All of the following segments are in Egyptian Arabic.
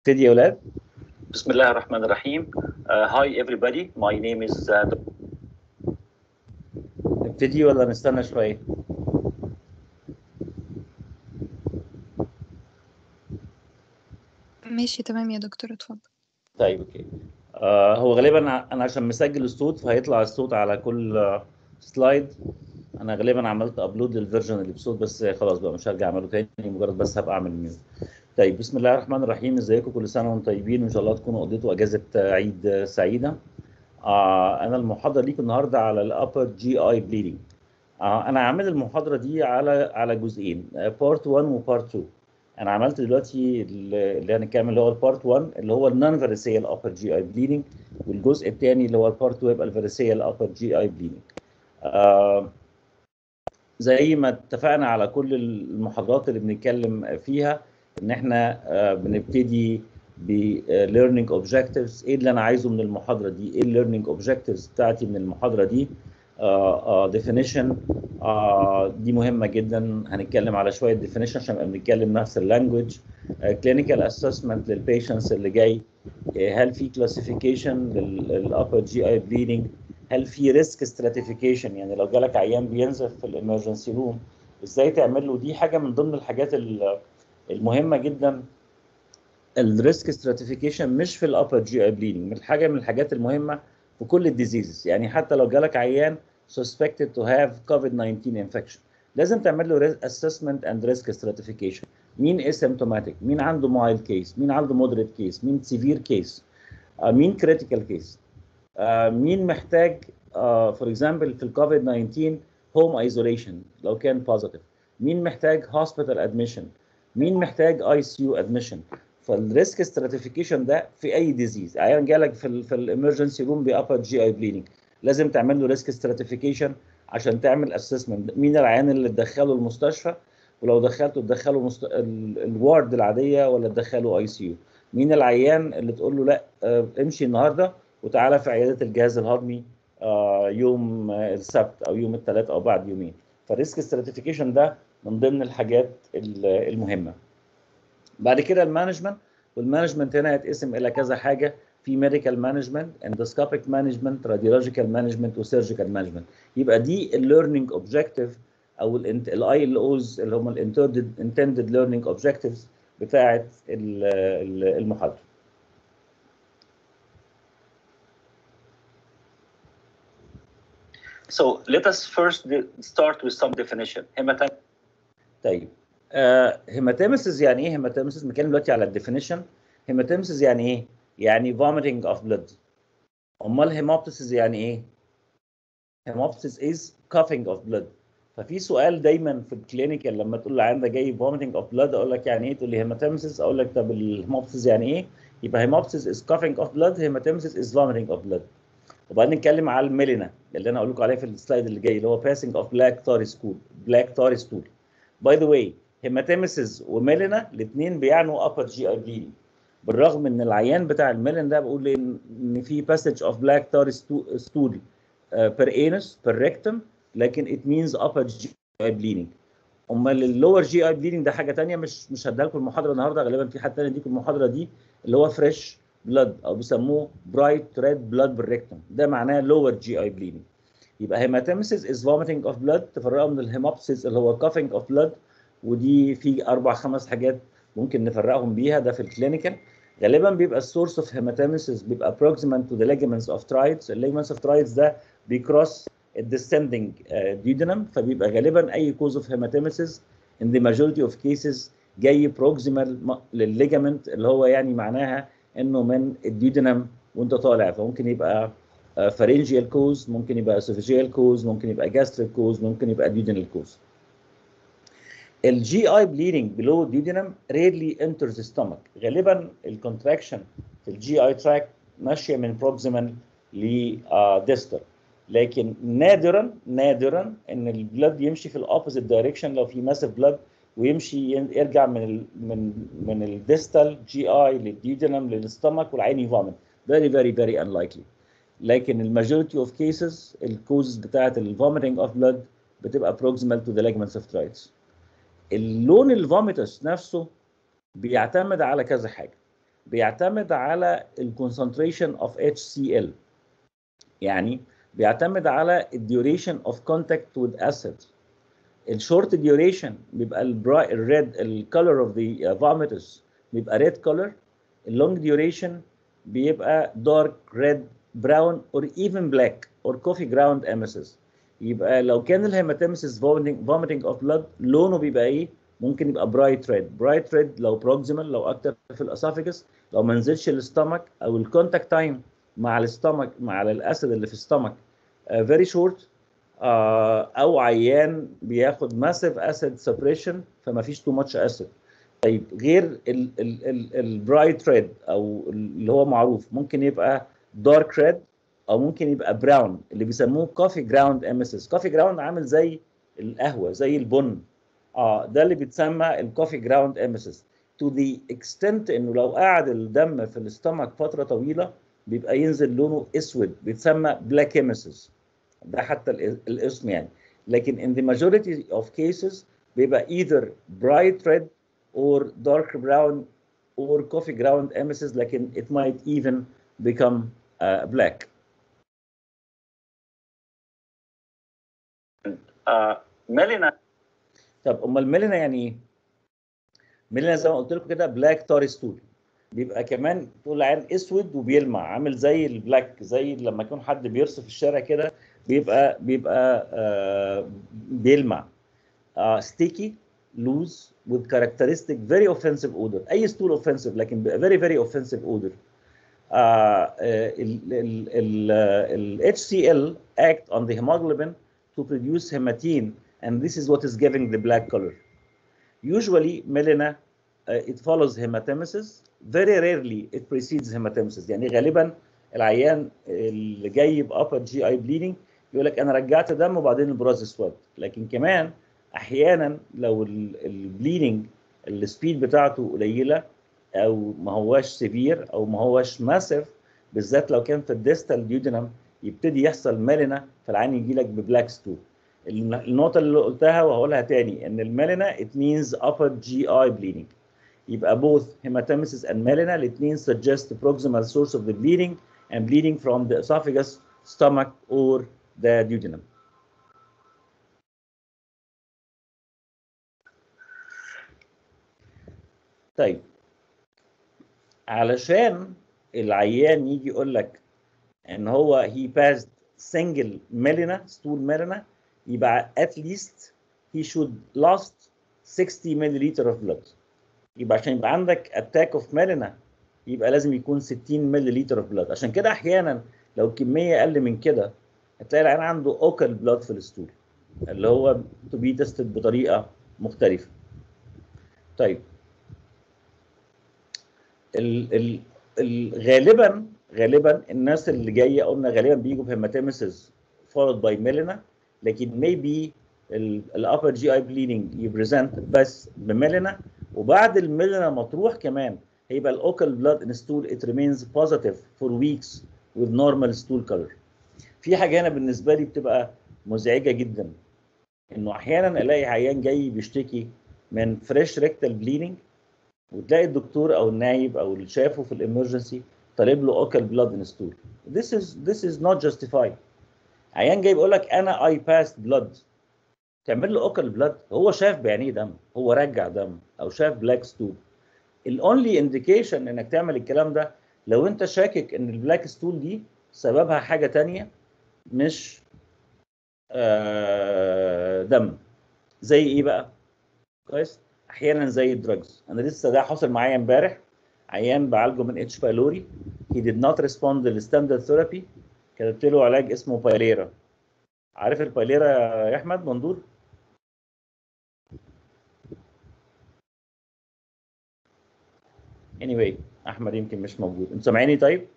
ابتدي يا ولاد بسم الله الرحمن الرحيم. Uh, hi everybody. My name is uh, نبتدي ولا نستنى شويه ماشي تمام يا دكتور اتفضل طيب اوكي آه هو غالبا ع- انا عشان مسجل الصوت فهيطلع الصوت على كل آه، سلايد انا غالبا عملت ابلود للفيرجن اللي بصوت بس خلاص بقى مش هرجع اعمله تاني مجرد بس هبقى اعمل ميوت طيب بسم الله الرحمن الرحيم ازيكم كل سنه وانتم طيبين وان شاء الله تكونوا قضيتوا اجازه آه، عيد آه، سعيده آه انا المحاضره ليكم النهارده على الابر جي اي بليدنج آه انا عامل المحاضره دي على على جزئين بارت 1 وبارت 2 انا عملت دلوقتي اللي هنتكلم اللي هو البارت 1 اللي هو النون فيريسيال ابر جي اي بليدنج والجزء الثاني اللي هو البارت 2 يبقى الفيريسيال ابر جي اي بليدنج آه زي ما اتفقنا على كل المحاضرات اللي بنتكلم فيها ان احنا آه بنبتدي ب learning objectives ايه اللي انا عايزه من المحاضره دي ايه learning objectives بتاعتي من المحاضره دي آه آه definition آه دي مهمه جدا هنتكلم على شويه definition عشان نبقى بنتكلم نفس اللانجوج آه clinical assessment للبيشنتس اللي جاي آه هل في classification للupper GI bleeding هل في ريسك stratification يعني لو جالك عيان بينزف في الامرجنسي روم ازاي تعمل له دي حاجه من ضمن الحاجات ال- المهمه جدا الريسك stratification مش في الابر جي اي بليدنج من حاجه من الحاجات المهمه في كل الديزيزز يعني حتى لو جالك عيان suspected to have COVID-19 infection لازم تعمل له ris- assessment and risk stratification مين asymptomatic مين عنده mild case مين عنده moderate case مين severe case آه، مين critical case آه، مين محتاج فور اكزامبل في الكوفيد 19 هوم ايزوليشن لو كان بوزيتيف مين محتاج هوسبيتال ادميشن مين محتاج اي سي يو ادميشن فالريسك ستراتيفيكيشن ده في اي ديزيز عيان جالك في ال في الامرجنسي روم بابر جي اي بليدنج لازم تعمل له ريسك ستراتيفيكيشن عشان تعمل اسسمنت مين العيان اللي تدخله المستشفى ولو دخلته تدخله مست... ال- الوارد العاديه ولا تدخله اي سي يو مين العيان اللي تقول له لا آه، امشي النهارده وتعالى في عياده الجهاز الهضمي آه، يوم آه، السبت او يوم الثلاث او بعد يومين فالريسك ستراتيفيكيشن ده من ضمن الحاجات ال- المهمه بعد كده المانجمنت والمانجمنت هنا يتقسم الى كذا حاجه في ميديكال مانجمنت اندوسكوبيك مانجمنت راديولوجيكال مانجمنت وسيرجيكال مانجمنت يبقى دي الليرنينج اوبجكتيف او الاي ال اوز اللي هم الانتندد ليرنينج اوبجكتيفز بتاعه ال- ال- المحاضره So let us first de- start with some definition. Hematan طيب آه هيماتيمسيس يعني ايه هيماتيمسيس بنتكلم دلوقتي على الديفينيشن هيماتيمسيس يعني ايه يعني vomiting of blood امال هيموبتسيس يعني ايه هيموبتسيس is coughing of blood ففي سؤال دايما في الكلينيكال لما تقول لعيان ده جاي vomiting of blood اقول لك يعني ايه تقول لي هيماتيمسيس اقول لك طب الهيموبتسيس يعني ايه يبقى هيموبتسيس is coughing of blood هيماتيمسيس is vomiting of blood وبعدين نتكلم على الميلينا اللي انا اقول لكم عليه في السلايد اللي جاي اللي هو passing of black tarry stool black tarry stool باي ذا واي هيماتيمسيس وميلينا الاثنين بيعنوا ابر جي اي بليدنج بالرغم ان العيان بتاع الميلين ده بقول ان إن في باسج اوف بلاك تار ستول بير انس بير ريكتم لكن ات مينز ابر جي اي بليدنج امال اللور جي اي بليدنج ده حاجه ثانيه مش مش هديها لكم المحاضره النهارده غالبا في حد ثاني يديكم المحاضره دي اللي هو فريش بلاد او بيسموه برايت ريد بلاد بالريكتم ده معناه لور جي اي بليدنج يبقى هيماتيمسيس از vomiting اوف بلاد تفرقها من الهيموبسيس اللي هو coughing اوف بلاد ودي في اربع خمس حاجات ممكن نفرقهم بيها ده في الكلينيكال غالبا بيبقى السورس اوف هيماتيمسيس بيبقى proximate to the ligaments of trides الليجمنتس اوف trides ده بيكروس الديسcending duodenum فبيبقى غالبا اي كوز اوف هيماتيمسيس in the majority of cases جاي proximal للليجمنت اللي هو يعني معناها انه من الديودنم وانت طالع فممكن يبقى فارنجيال كوز ممكن يبقى اسوفيجيال كوز ممكن يبقى جاستريك كوز ممكن يبقى ديودنال كوز الجي اي بليدنج بلو ديودنم ريرلي انترز stomach غالبا الكونتراكشن في الجي اي تراك ماشيه من بروكسيمال لديستال لكن نادرا نادرا ان البلد يمشي في الاوبوزيت دايركشن لو في ماسيف بلد ويمشي ين- يرجع من ال من من الديستال جي اي للديودنم للستمك والعين يفامت very very very unlikely لكن الماجوريتي اوف كيسز الكوزز بتاعت الفوميتنج اوف بلد بتبقى proximal to the ligaments of trides اللون الفوميتس نفسه بيعتمد على كذا حاجه بيعتمد على الكونسنتريشن اوف HCl يعني بيعتمد على الديوريشن اوف كونتاكت وذ اسيد الشورت ديوريشن بيبقى الريد الكولر اوف ذا فوميتس بيبقى ريد كولر اللونج ديوريشن بيبقى دارك ريد براون اور ايفن بلاك اور كوفي جراوند اميسيس يبقى لو كان الهيماتيمسيس vomiting اوف بلاد لونه بيبقى ايه؟ ممكن يبقى برايت ريد برايت ريد لو بروكسيمال لو اكتر في الاسافيجس لو ما نزلش الاستمك او الكونتاكت تايم مع الاستمك مع الاسيد اللي في الاستمك فيري شورت او عيان بياخد ماسيف اسيد سبريشن فما فيش تو ماتش اسيد طيب غير البرايت ريد او اللي هو معروف ممكن يبقى دارك ريد او ممكن يبقى براون اللي بيسموه كوفي جراوند اميسيس كوفي جراوند عامل زي القهوه زي البن اه ده اللي بيتسمى الكوفي جراوند اميسيس تو ذا اكستنت انه لو قعد الدم في الاستمك فتره طويله بيبقى ينزل لونه اسود بيتسمى بلاك اميسيس ده حتى الاسم يعني لكن in the majority of cases بيبقى either bright red or dark brown or coffee ground emesis لكن it might even become uh, black. آه ميلينا طب امال الميلينا يعني ايه؟ ميلينا زي ما قلت لكم كده بلاك تاري ستول بيبقى كمان تقول عين اسود وبيلمع عامل زي البلاك زي لما يكون حد بيرصف في الشارع كده بيبقى بيبقى آه بيلمع آه ستيكي لوز with characteristic very offensive odor اي ستول offensive لكن very very offensive odor ال ال ال HCl act on the hemoglobin to produce hematine and this is what is giving the black color usually melena uh, it follows hematemesis very rarely it precedes hematemesis يعني غالبا العيان اللي جاي بابر جي اي بليدنج يقول لك انا رجعت دم وبعدين البراز اسود لكن كمان احيانا لو البليدنج السبيد بتاعته قليله او ما هواش سيفير او ما هواش ماسيف بالذات لو كان في الديستال ديودينم يبتدي يحصل مالنا فالعين يجي لك ببلاك ستول النقطه اللي قلتها وهقولها تاني ان المالنا it means upper GI bleeding يبقى both hematemesis and melena الاثنين suggest the proximal source of the bleeding and bleeding from the esophagus, stomach or the duodenum. طيب علشان العيان يجي يقول لك ان هو he passed single melena stool melena يبقى at least he should lost 60 milliliter of blood يبقى عشان يبقى عندك اتاك اوف ميلينا يبقى لازم يكون 60 مللي اوف بلاد عشان كده احيانا لو الكميه اقل من كده هتلاقي العيان عنده اوكل بلاد في الستول اللي هو تو بي تستد بطريقه مختلفه طيب ال ال ال غالبا غالبا الناس اللي جايه قلنا غالبا بيجوا بهيماتيمسز followed by melena لكن maybe الابر جي اي بليدنج يبريزنت بس بميلينا وبعد الميلينا ما تروح كمان هيبقى الاوكل بلاد ان ستول ات ريمينز بوزيتيف فور ويكس with normal stool color. في حاجه هنا بالنسبه لي بتبقى مزعجه جدا انه احيانا الاقي عيان جاي بيشتكي من فريش ريكتال بليدنج وتلاقي الدكتور او النايب او اللي شافه في الامرجنسي طالب له اوكل بلاد ان ستول. This is this is not justified. عيان جاي بيقول لك انا اي باست بلاد تعمل له اوكل بلاد هو شاف بعينيه دم هو رجع دم او شاف بلاك ستول الاونلي انديكيشن انك تعمل الكلام ده لو انت شاكك ان البلاك ستول دي سببها حاجه تانية مش آه دم زي ايه بقى كويس احيانا زي الدراجز انا لسه ده حصل معايا امبارح عيان بعالجه من اتش بايلوري he did not respond للستاندرد ثيرابي كتبت له علاج اسمه بايليرا عارف البايليرا يا احمد مندور anyway احمد يمكن مش موجود انتوا سامعيني طيب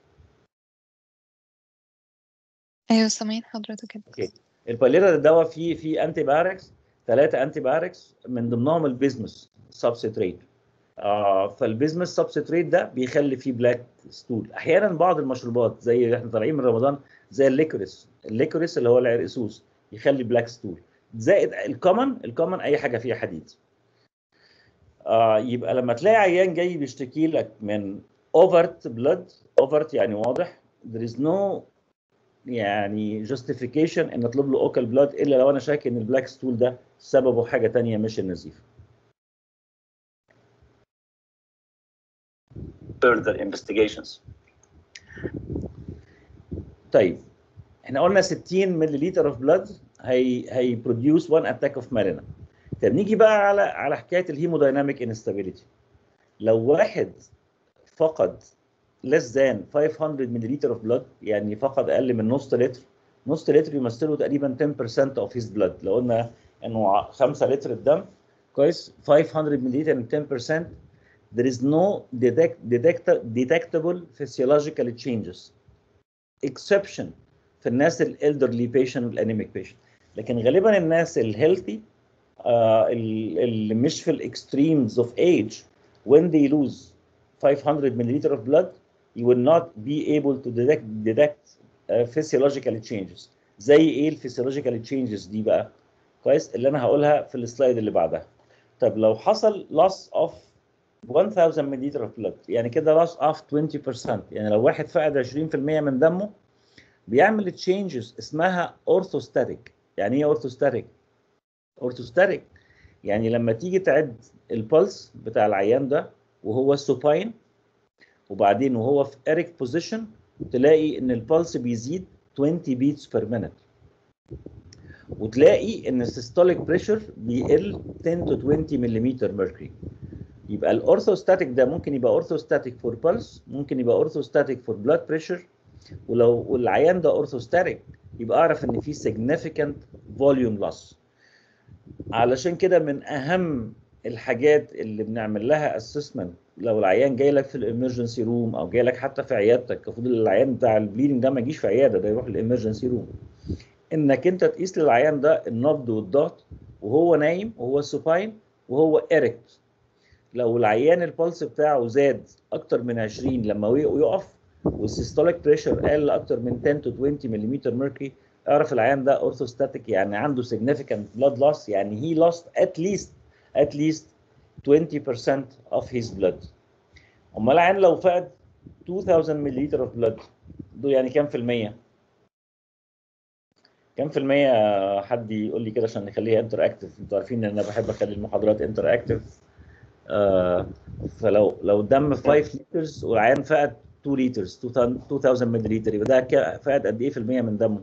ايوه سامعين حضرتك كده اوكي البايليرا ده دواء فيه فيه انتي بايركس ثلاثه انتي بايركس من ضمنهم البيزمس سبستريت آه فالبيزمس سبستريت ده بيخلي فيه بلاك ستول احيانا بعض المشروبات زي احنا طالعين من رمضان زي الليكوريس الليكوريس اللي هو العرقسوس يخلي بلاك ستول زائد الكومن الكومن اي حاجه فيها حديد آه يبقى لما تلاقي عيان جاي بيشتكي لك من overt blood overt يعني واضح there is no يعني justification ان اطلب له اوكال بلاد الا لو انا شاك ان البلاك ستول ده سببه حاجه تانية مش النزيف further investigations. طيب احنا قلنا 60 مللي اوف بلاد هي هي بروديوس 1 اتاك اوف مارينا طب نيجي بقى على على حكايه الهيمودايناميك انستابيليتي لو واحد فقد less than 500 مللي اوف بلاد يعني فقد اقل من نص لتر نص لتر يمثله تقريبا 10% اوف هيز بلاد لو قلنا انه 5 لتر الدم كويس 500 مللي يعني 10% there is no detect, detect, detectable physiological changes exception في الناس الالدرلي بيشنت والانيميك بيشنت لكن غالبا الناس الهيلثي آه اللي مش في الاكستريمز اوف ايج when they lose 500 milliliter of blood you will not be able to detect detect uh, physiological changes زي ايه الفسيولوجيكال changes دي بقى كويس اللي انا هقولها في السلايد اللي بعدها طب لو حصل loss of 1000 مللي اوف بلاد يعني كده loss of 20% يعني لو واحد فقد 20% من دمه بيعمل تشينجز اسمها اورثوستاتيك يعني ايه اورثوستاتيك اورثوستاتيك يعني لما تيجي تعد البلس بتاع العيان ده وهو سوباين وبعدين وهو في اريكت بوزيشن تلاقي ان البلس بيزيد 20 بيتس بير مينت وتلاقي ان السيستوليك بريشر بيقل 10 to 20 ملم ميركوري يبقى الاورثوستاتيك ده ممكن يبقى اورثوستاتيك فور بلس ممكن يبقى اورثوستاتيك فور بلاد بريشر ولو العيان ده اورثوستاتيك يبقى اعرف ان في significant volume loss علشان كده من اهم الحاجات اللي بنعمل لها اسسمنت لو العيان جاي لك في الامرجنسي روم او جاي لك حتى في عيادتك المفروض العيان بتاع البليدنج ده ما يجيش في عياده ده يروح الامرجنسي روم انك انت تقيس للعيان ده النبض والضغط وهو نايم وهو سوباين وهو اريكت لو العيان البلس بتاعه زاد اكتر من 20 لما يقف والسيستوليك بريشر قل اكتر من 10 to 20 ملم ميركوري اعرف العيان ده اورثوستاتيك يعني عنده significant blood loss يعني he lost at least at least 20% of his blood امال العيان لو فقد 2000 مللي اوف بلاد دول يعني كام في المية؟ كام في المية حد يقول لي كده عشان نخليها انتر اكتف انتوا عارفين ان انا بحب اخلي المحاضرات انتر اكتف آه فلو لو الدم 5 لترز والعيان فقد 2 لترز 2000 مللي لتر يبقى ده فقد قد ايه في المية من دمه؟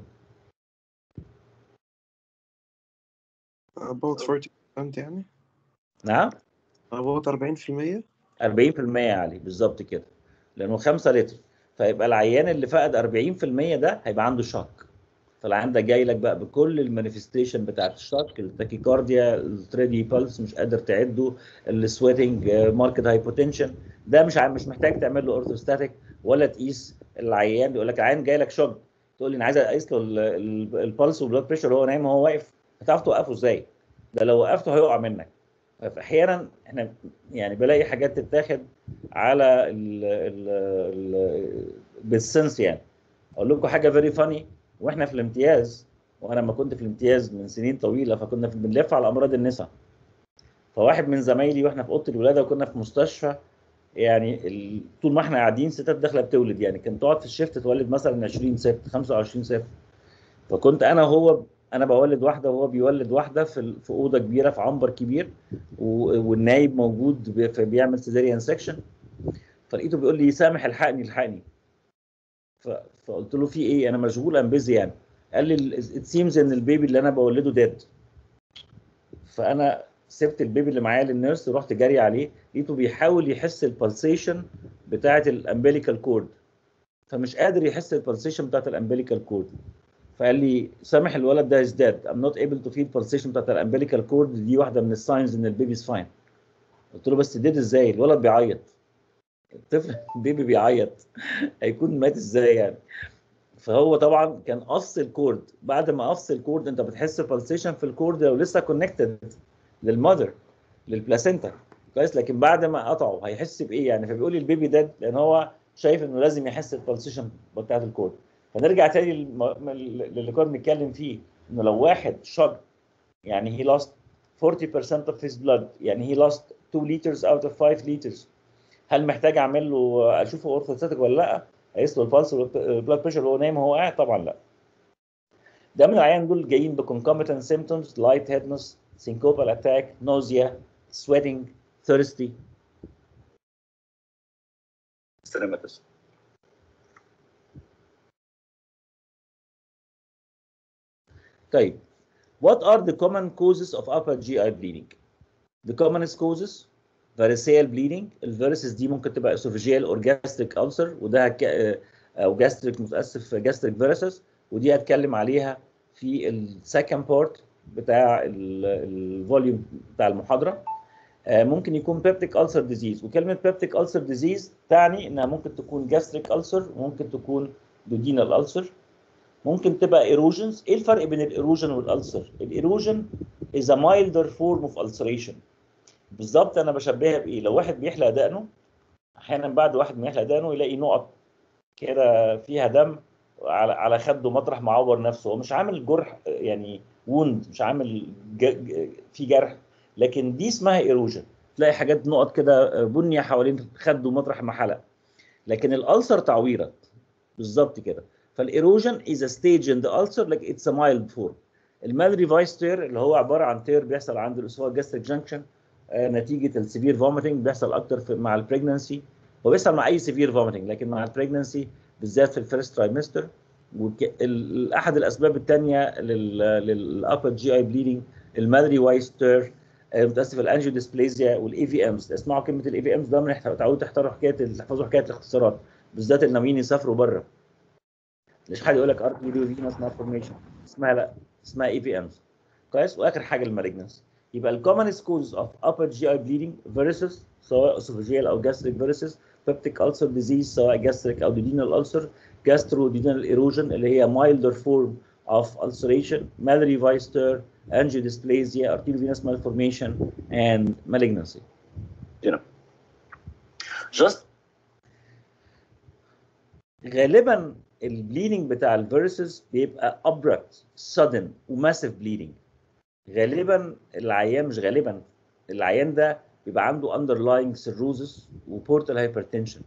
about 40% يعني نعم؟ about 40% 40% يا علي بالظبط كده لانه 5 لتر فيبقى العيان اللي فقد 40% ده هيبقى عنده شوك فالعيان ده جاي لك بقى بكل المانيفستيشن بتاعت الشوك التاكيكارديا التريدي بالس مش قادر تعده السويتنج ماركت هايبوتنشن ده مش مش محتاج تعمل له اورثوستاتيك ولا تقيس العيان يقول لك العيان جاي لك شوك تقول لي انا عايز اقيس له البلس والبلاد بريشر وهو نايم وهو واقف هتعرف توقفه ازاي؟ ده لو وقفته هيقع منك فاحيانا احنا يعني بلاقي حاجات تتاخد على ال ال ال بالسنس يعني اقول لكم حاجه فيري فاني واحنا في الامتياز وانا لما كنت في الامتياز من سنين طويله فكنا بنلف على امراض النساء فواحد من زمايلي واحنا في اوضه الولاده وكنا في مستشفى يعني ال... طول ما احنا قاعدين ستات داخله بتولد يعني كانت تقعد في الشيفت تولد مثلا 20 ست 25 ست فكنت انا وهو انا بولد واحده وهو بيولد واحده في في اوضه كبيره في عنبر كبير والنايب موجود بيعمل سيزاريان سكشن فلقيته بيقول لي سامح الحقني الحقني فقلت له في ايه انا مشغول ام بيزي يعني قال لي ات سيمز ان البيبي اللي انا بولده ديد فانا سبت البيبي اللي معايا للنيرس ورحت جاري عليه لقيته بيحاول يحس البلسيشن بتاعه الامبليكال كورد فمش قادر يحس البلسيشن بتاعه الامبليكال كورد فقال لي سامح الولد ده از ديد ام نوت ايبل تو فيل pulsation بتاعت الامبليكال كورد دي واحده من الساينز ان البيبي از فاين قلت له بس ديد ازاي الولد بيعيط الطفل البيبي بيعيط هيكون مات ازاي يعني فهو طبعا كان قص الكورد بعد ما قص الكورد انت بتحس pulsation في الكورد لو لسه كونكتد للمذر للبلاسينتا كويس لكن بعد ما قطعه هيحس بايه يعني فبيقول لي البيبي ديد لان هو شايف انه لازم يحس البلسيشن بتاعت الكورد فنرجع تاني للي كنا بنتكلم فيه انه لو واحد شرب يعني he lost 40% of his blood يعني he lost 2 liters out of 5 liters هل محتاج اعمل له اشوفه اورثوستاتيك ولا لا اقيس له البلس والبلاد بريشر وهو نايم وهو قاعد طبعا لا ده من العيان دول جايين بكونكوميتنت سيمبتومز لايت هيدنس سينكوبال اتاك نوزيا سويتنج ثيرستي سلامة بس طيب what are the common causes of upper GI bleeding the commonest causes variceal bleeding الفيروسز دي ممكن تبقى esophageal or gastric ulcer وده هك... او gastric متاسف gastric varices ودي هتكلم عليها في السكند بارت بتاع الفوليوم بتاع المحاضره آه، ممكن يكون peptic ulcer disease وكلمه peptic ulcer disease تعني انها ممكن تكون gastric ulcer وممكن تكون duodenal ulcer ممكن تبقى erosions ايه الفرق بين الايروجن والالسر الايروجن is a milder form of ulceration بالظبط انا بشبهها بايه لو واحد بيحلق دقنه احيانا بعد واحد ما يحلق دقنه يلاقي نقط كده فيها دم على على خده مطرح ما عور نفسه هو مش عامل جرح يعني ووند مش عامل ج... ج... في جرح لكن دي اسمها ايروجن تلاقي حاجات نقط كده بنيه حوالين خده مطرح ما حلق لكن الالسر تعويره بالظبط كده فالايروجن از ا ستيج ان ذا ulcer like اتس ا mild form المالري فايس تير اللي هو عباره عن تير بيحصل عند الاسوفاج جاستريك جانكشن نتيجه السيفير فوميتنج بيحصل اكتر في مع البريجنسي هو بيحصل مع اي سيفير فوميتنج لكن مع البريجنسي بالذات في الفيرست ترايمستر احد الاسباب الثانيه للابر جي اي بليدنج المالري وايس تير متاسف الانجيو ديسبليزيا والاي في امز اسمعوا كلمه الاي في امز دايما تعودوا تحضروا حكايه تحفظوا حكايه الاختصارات بالذات اللي ناويين يسافروا بره ليش حد يقول لك ارت فيديو فينوس مالفورميشن اسمها لا اسمها اي في امز كويس واخر حاجه المالجنس يبقى الكومنست كوز اوف upper GI bleeding فيروسز سواء esophageal او gastric فيروسز peptic ulcer disease سواء gastric او duodenal ulcer gastroduodenal erosion اللي هي milder form of ulceration mallory vice tear angiodysplasia arteriovenous malformation and malignancy you know just غالبا البليدنج بتاع الفيروسز بيبقى abrupt sudden وماسيف bleeding غالبا العيان مش غالبا العيان ده بيبقى عنده underlying cirrhosis وبورتال hypertension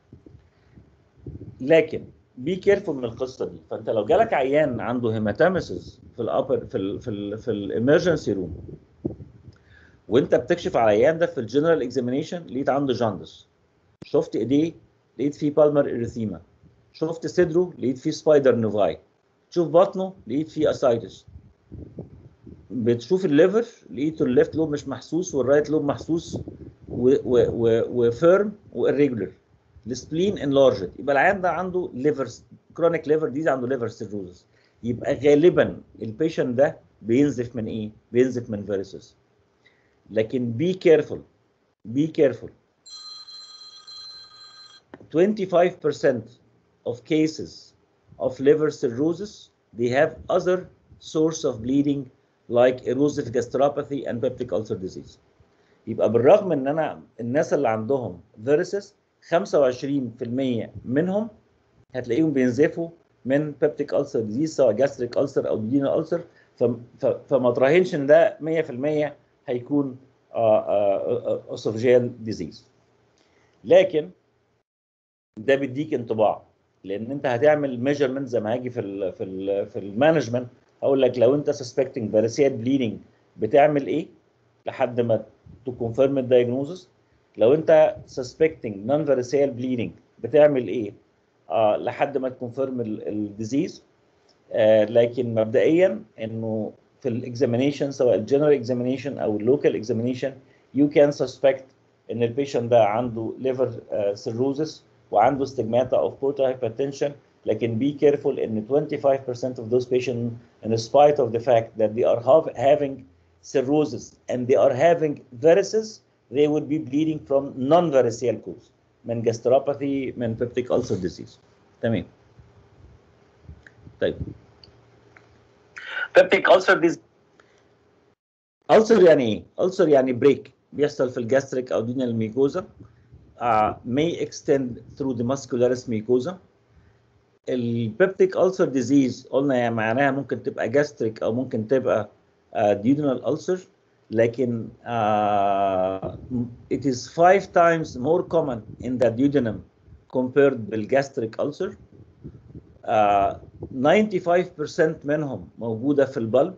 لكن بي كيرفول من القصه دي فانت لو جالك عيان عنده هيماتاميسز في الابر في ال في ال في الامرجنسي روم وانت بتكشف على العيان ده في الجنرال اكزامينيشن لقيت عنده جاندس شفت ايديه لقيت فيه بالمر اريثيما شفت صدره لقيت فيه سبايدر نوفاي تشوف بطنه لقيت فيه اسايتس بتشوف الليفر لقيته الليفت لوب مش محسوس والرايت لوب محسوس وفيرم والريجولر السبلين انلارجد يبقى العيان ده عنده ليفر كرونيك ليفر ديز عنده ليفر سيروزس يبقى غالبا البيشنت ده بينزف من ايه؟ بينزف من فيروسز لكن بي كيرفول بي كيرفول 25% of cases of liver cirrhosis they have other source of bleeding like erosive gastropathy and peptic ulcer disease يبقى بالرغم ان انا الناس اللي عندهم فيروسز 25% منهم هتلاقيهم بينزفوا من peptic ulcer disease سواء gastric ulcer او duodenal ulcer فما تراهنش ان ده 100% هيكون esophageal disease لكن ده بيديك انطباع لان انت هتعمل ميجرمنت زي ما هاجي في ال في ال في المانجمنت هقول لك لو انت سسبكتنج فيروسيال بليدنج بتعمل ايه لحد ما تكونفيرم الدايجنوزس لو انت سسبكتنج نون فيروسيال بليدنج بتعمل ايه آه لحد ما تكونفيرم الديزيز آه لكن مبدئيا انه في الاكزامينيشن سواء الجنرال اكزامينيشن او اللوكال اكزامينيشن يو كان سسبكت ان البيشنت ده عنده ليفر سيروزس وعنده ستجماتا اوف portal hypertension لكن be careful ان 25% of those patients in spite of the fact that they are have, having cirrhosis and they are having varices they would be bleeding from non-variceal cause من gastropathy من peptic ulcer disease تمام طيب peptic ulcer disease ulcer يعني ايه؟ ulcer يعني بريك بيحصل في الجاستريك او duodenal mucosa uh, may extend through the muscularis mucosa البيبتيك ulcer disease قلنا يعني معناها ممكن تبقى gastric او ممكن تبقى uh, duodenal ulcer لكن uh, it is five times more common in the duodenum compared بالgastric ulcer uh, 95% منهم موجوده في البلب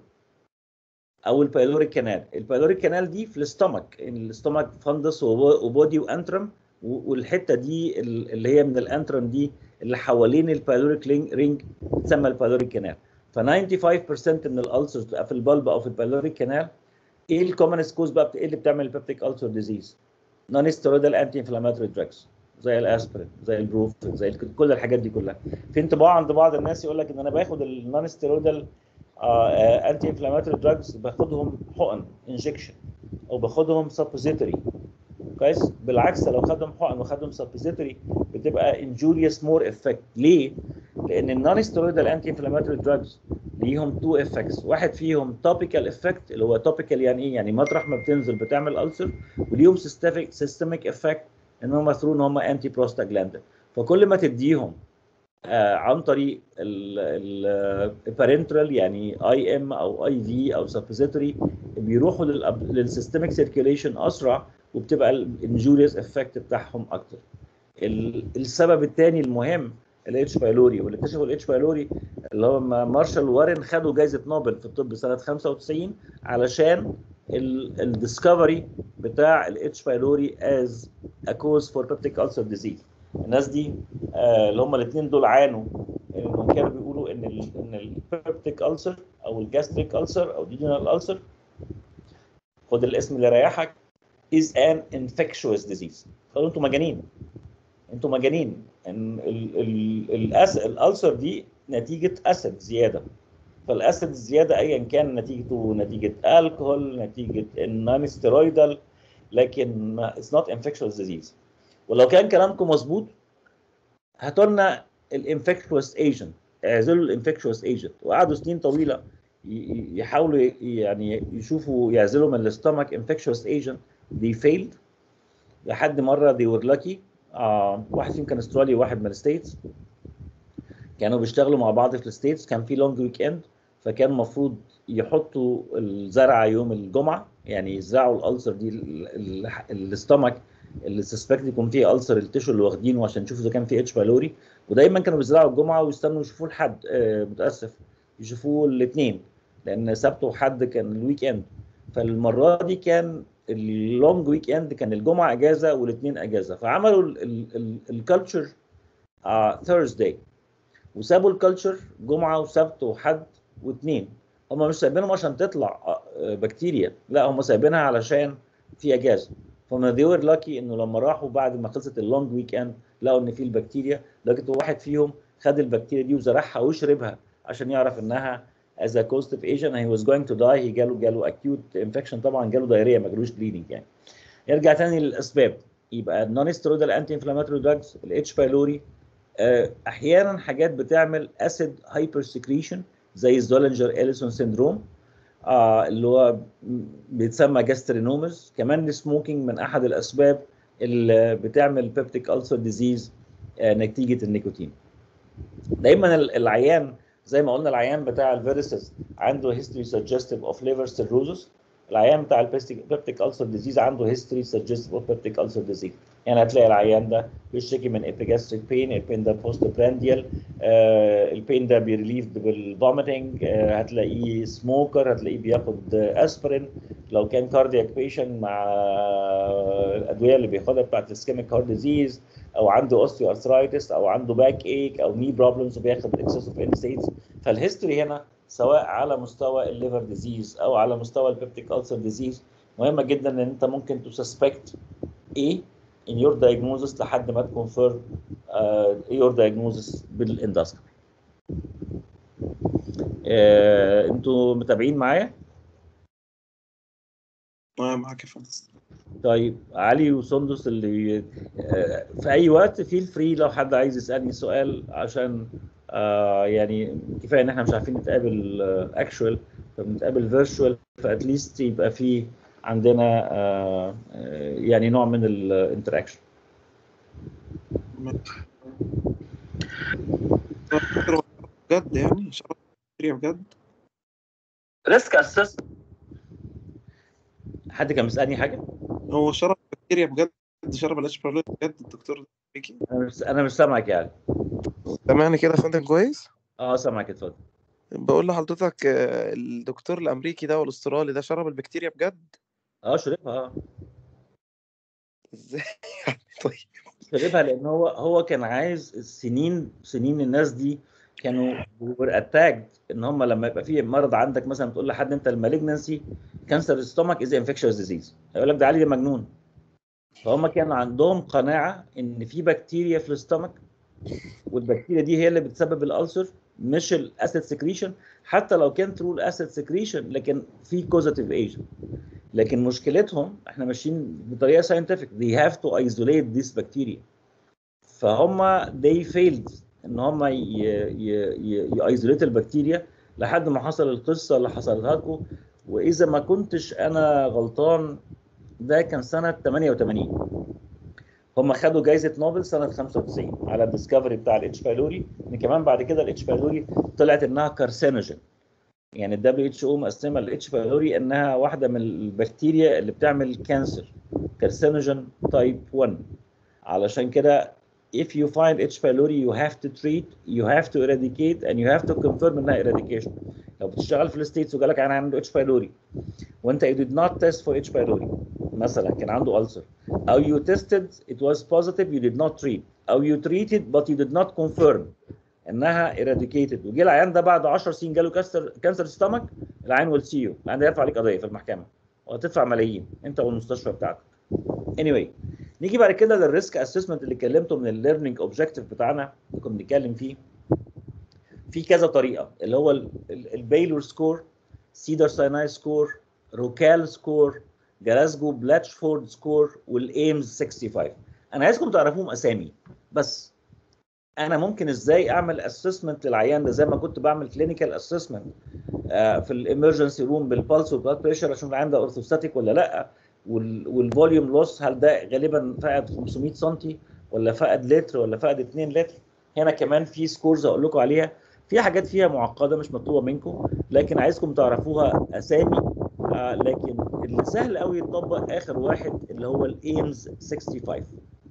او البايلوريك كانال البايلوريك كانال دي في الاستومك الاستومك فندس وبودي وانترم والحته دي اللي هي من الانترم دي اللي حوالين البايلوريك رينج بتسمى البايلوريك كانال ف 95% من الالسرز بتبقى في البلب او في البايلوريك كانال ايه الكومنست كوز بقى ايه اللي بتعمل البيبتيك السر ديزيز نون ستيرويدال انتي انفلاماتوري دراجز زي الاسبرين زي البروفين زي كل الحاجات دي كلها في انطباع عند بعض الناس يقول لك ان انا باخد النون ستيرويدال انتي انفلاماتوري دراجز باخدهم حقن انجكشن او باخدهم سبوزيتوري كويس بالعكس لو خدهم حقن وخدهم سبوزيتوري بتبقى انجوريوس مور افكت ليه؟ لان النون ستيرويدال انتي انفلاماتوري دراجز ليهم تو افكتس واحد فيهم توبيكال افكت اللي هو توبيكال يعني ايه؟ يعني مطرح ما بتنزل بتعمل السر وليهم سيستميك سيستميك افكت ان هم ثرو ان هم انتي بروستاجلاندين فكل ما تديهم آه عن طريق البارنترال يعني اي ام او اي في او سبوزيتوري بيروحوا للسيستميك سيركيوليشن اسرع وبتبقى الانجوريوس افكت بتاعهم اكتر. السبب الثاني المهم الاتش بايلوري واللي اكتشفوا الاتش بايلوري اللي هو مارشال وارن خدوا جائزه نوبل في الطب سنه 95 علشان الديسكفري بتاع الاتش بايلوري از ا كوز فور بيبتيك ulcer ديزيز الناس دي آه اللي هم الاثنين دول عانوا انهم كانوا بيقولوا ان ال ان البيبتيك ulcer او الجاستريك ulcer او الديجنال ulcer خد الاسم اللي يريحك is an infectious disease قالوا انتوا مجانين انتوا مجانين ان الالسر دي نتيجه اسيد زياده فالاسيد الزياده ايا كان نتيجته نتيجه الكحول نتيجه النون ستيرويدال لكن ما اتس نوت انفكشوس ديزيز ولو كان كلامكم مظبوط هاتوا لنا الانفكشوس ايجنت اعزلوا الانفكشوس ايجنت وقعدوا سنين طويله يحاولوا يعني يشوفوا يعزلوا من الاستومك انفكشوس ايجنت they failed لحد مره they were lucky آه واحد فيهم كان استرالي وواحد من الستيتس كانوا بيشتغلوا مع بعض في الستيتس كان في لونج ويك اند فكان المفروض يحطوا الزرعه يوم الجمعه يعني يزرعوا الالسر دي الاستمك اللي سسبكت يكون فيه السر التشو اللي واخدينه عشان يشوفوا اذا كان في اتش بايلوري ودايما كانوا بيزرعوا الجمعه ويستنوا يشوفوه الحد آه متاسف يشوفوه الاثنين لان سبت وحد كان الويك اند فالمره دي كان اللونج ويك اند كان الجمعه اجازه والاثنين اجازه فعملوا الكالتشر ثيرزداي وسابوا الكالتشر جمعه وسبت وحد واثنين هم مش سايبينهم عشان تطلع بكتيريا لا هم سايبينها علشان في اجازه فهم they were lucky انه لما راحوا بعد ما خلصت اللونج ويك اند لقوا ان في البكتيريا لقيت واحد فيهم خد البكتيريا دي وزرعها وشربها عشان يعرف انها as a causative agent and he was going to die he جاله جاله acute infection طبعا جاله دايريه ما جالوش bleeding يعني يرجع تاني للاسباب يبقى النون ستيرويدال انتي انفلاماتوري دراجز الاتش بايلوري احيانا حاجات بتعمل اسيد هايبر سكريشن زي الزولنجر اليسون سيندروم آه اللي هو بيتسمى جاسترينومز كمان السموكينج من احد الاسباب اللي بتعمل بيبتيك السر ديزيز آه نتيجه النيكوتين دايما العيان زي ما قلنا العيان بتاع الفيروسز عنده هيستوري سجستيف اوف ليفر سيروزس العيان بتاع البيبتيك السر ديزيز عنده هيستوري سجستيف اوف بيبتيك السر ديزيز يعني هتلاقي العيان ده بيشتكي من ابيجاستريك بين البين ده بوست برانديال آه البين ده بيريليفد بالفوميتنج آه هتلاقيه سموكر هتلاقيه بياخد اسبرين لو كان كاردياك بيشن مع الادويه اللي بياخدها بتاعت السكيميك هارت ديزيز او عنده اوستيو ارثرايتس او عنده باك ايك او ني بروبلمز وبياخد اكسس اوف انسيتس فالهيستوري هنا سواء على مستوى الليفر ديزيز او على مستوى البيبتيك السر ديزيز مهمه جدا ان انت ممكن تسسبكت ايه in your diagnosis لحد ما تكونفيرم uh, your diagnosis بالاندوسكوبي. uh, انتوا متابعين معايا؟ اه معاك يا فندم طيب علي وسندس اللي uh, في اي وقت فيل فري لو حد عايز يسالني سؤال عشان uh, يعني كفايه ان احنا مش عارفين نتقابل اكشوال uh, فبنتقابل فيرتشوال فاتليست يبقى في عندنا uh, يعني نوع من الانتراكشن بجد يعني ان شاء الله بجد ريسك اسسمنت حد كان بيسالني حاجه هو شرب بكتيريا بجد شرب الاتش بيرلوري بجد الدكتور بيكي انا مش انا مش سامعك يعني سامعني كده يا فندم كويس اه سامعك اتفضل بقول لحضرتك آه، الدكتور الامريكي ده والاسترالي ده شرب البكتيريا بجد اه شربها اه ازاي يعني طيب شربها لان هو هو كان عايز سنين سنين الناس دي كانوا اتاجد ان هم لما يبقى في مرض عندك مثلا تقول لحد انت المالجنسي كانسر ستومك از انفكشوس ديزيز هيقول لك ده علي ده مجنون فهم كان عندهم قناعه ان في بكتيريا في الاستومك والبكتيريا دي هي اللي بتسبب الالسر مش الاسيد سكريشن حتى لو كان ترو الاسيد سكريشن لكن في كوزاتيف ايجنت لكن مشكلتهم احنا ماشيين بطريقه ساينتفك they have to isolate this bacteria فهم they failed ان هم يايزوليت البكتيريا لحد ما حصل القصه اللي حصلتها لكم واذا ما كنتش انا غلطان ده كان سنه 88 هم خدوا جائزه نوبل سنه 95 على الديسكفري بتاع الاتش بايلوري ان كمان بعد كده الاتش بايلوري طلعت انها كارسينوجين يعني الدبليو اتش او مقسمه الاتش بايلوري انها واحده من البكتيريا اللي بتعمل كانسر كارسينوجين تايب 1 علشان كده if you find H. pylori you have to treat you have to eradicate and you have to confirm انها eradication لو بتشتغل في الستيتس وجالك عيان عنده H. pylori وانت you did not test for H. pylori مثلا كان عنده ulcer او you tested it was positive you did not treat او you treated but you did not confirm انها eradicated وجه العيان ده بعد 10 سنين جاله كانسر كانسر ستومك العيان will see you العيان ده يرفع عليك قضيه في المحكمه وهتدفع ملايين انت والمستشفى بتاعتك anyway نيجي بعد كده للريسك اسسمنت اللي اتكلمته من الليرنينج اوبجيكتيف بتاعنا اللي كنا بنتكلم فيه في كذا طريقه اللي هو البايلور سكور سيدر سايناي سكور روكال سكور جلاسجو بلاتشفورد سكور والايمز 65 انا عايزكم تعرفوهم اسامي بس انا ممكن ازاي اعمل اسسمنت للعيان ده زي ما كنت بعمل كلينيكال اسسمنت في الامرجنسي روم بالبلس والبلاد بريشر عشان العيان ده اورثوستاتيك ولا لا والفوليوم لوس هل ده غالبا فقد 500 سم ولا فقد لتر ولا فقد 2 لتر هنا كمان في سكورز اقول لكم عليها في حاجات فيها معقده مش مطلوبه منكم لكن عايزكم تعرفوها اسامي آه لكن اللي سهل قوي يتطبق اخر واحد اللي هو الايمز 65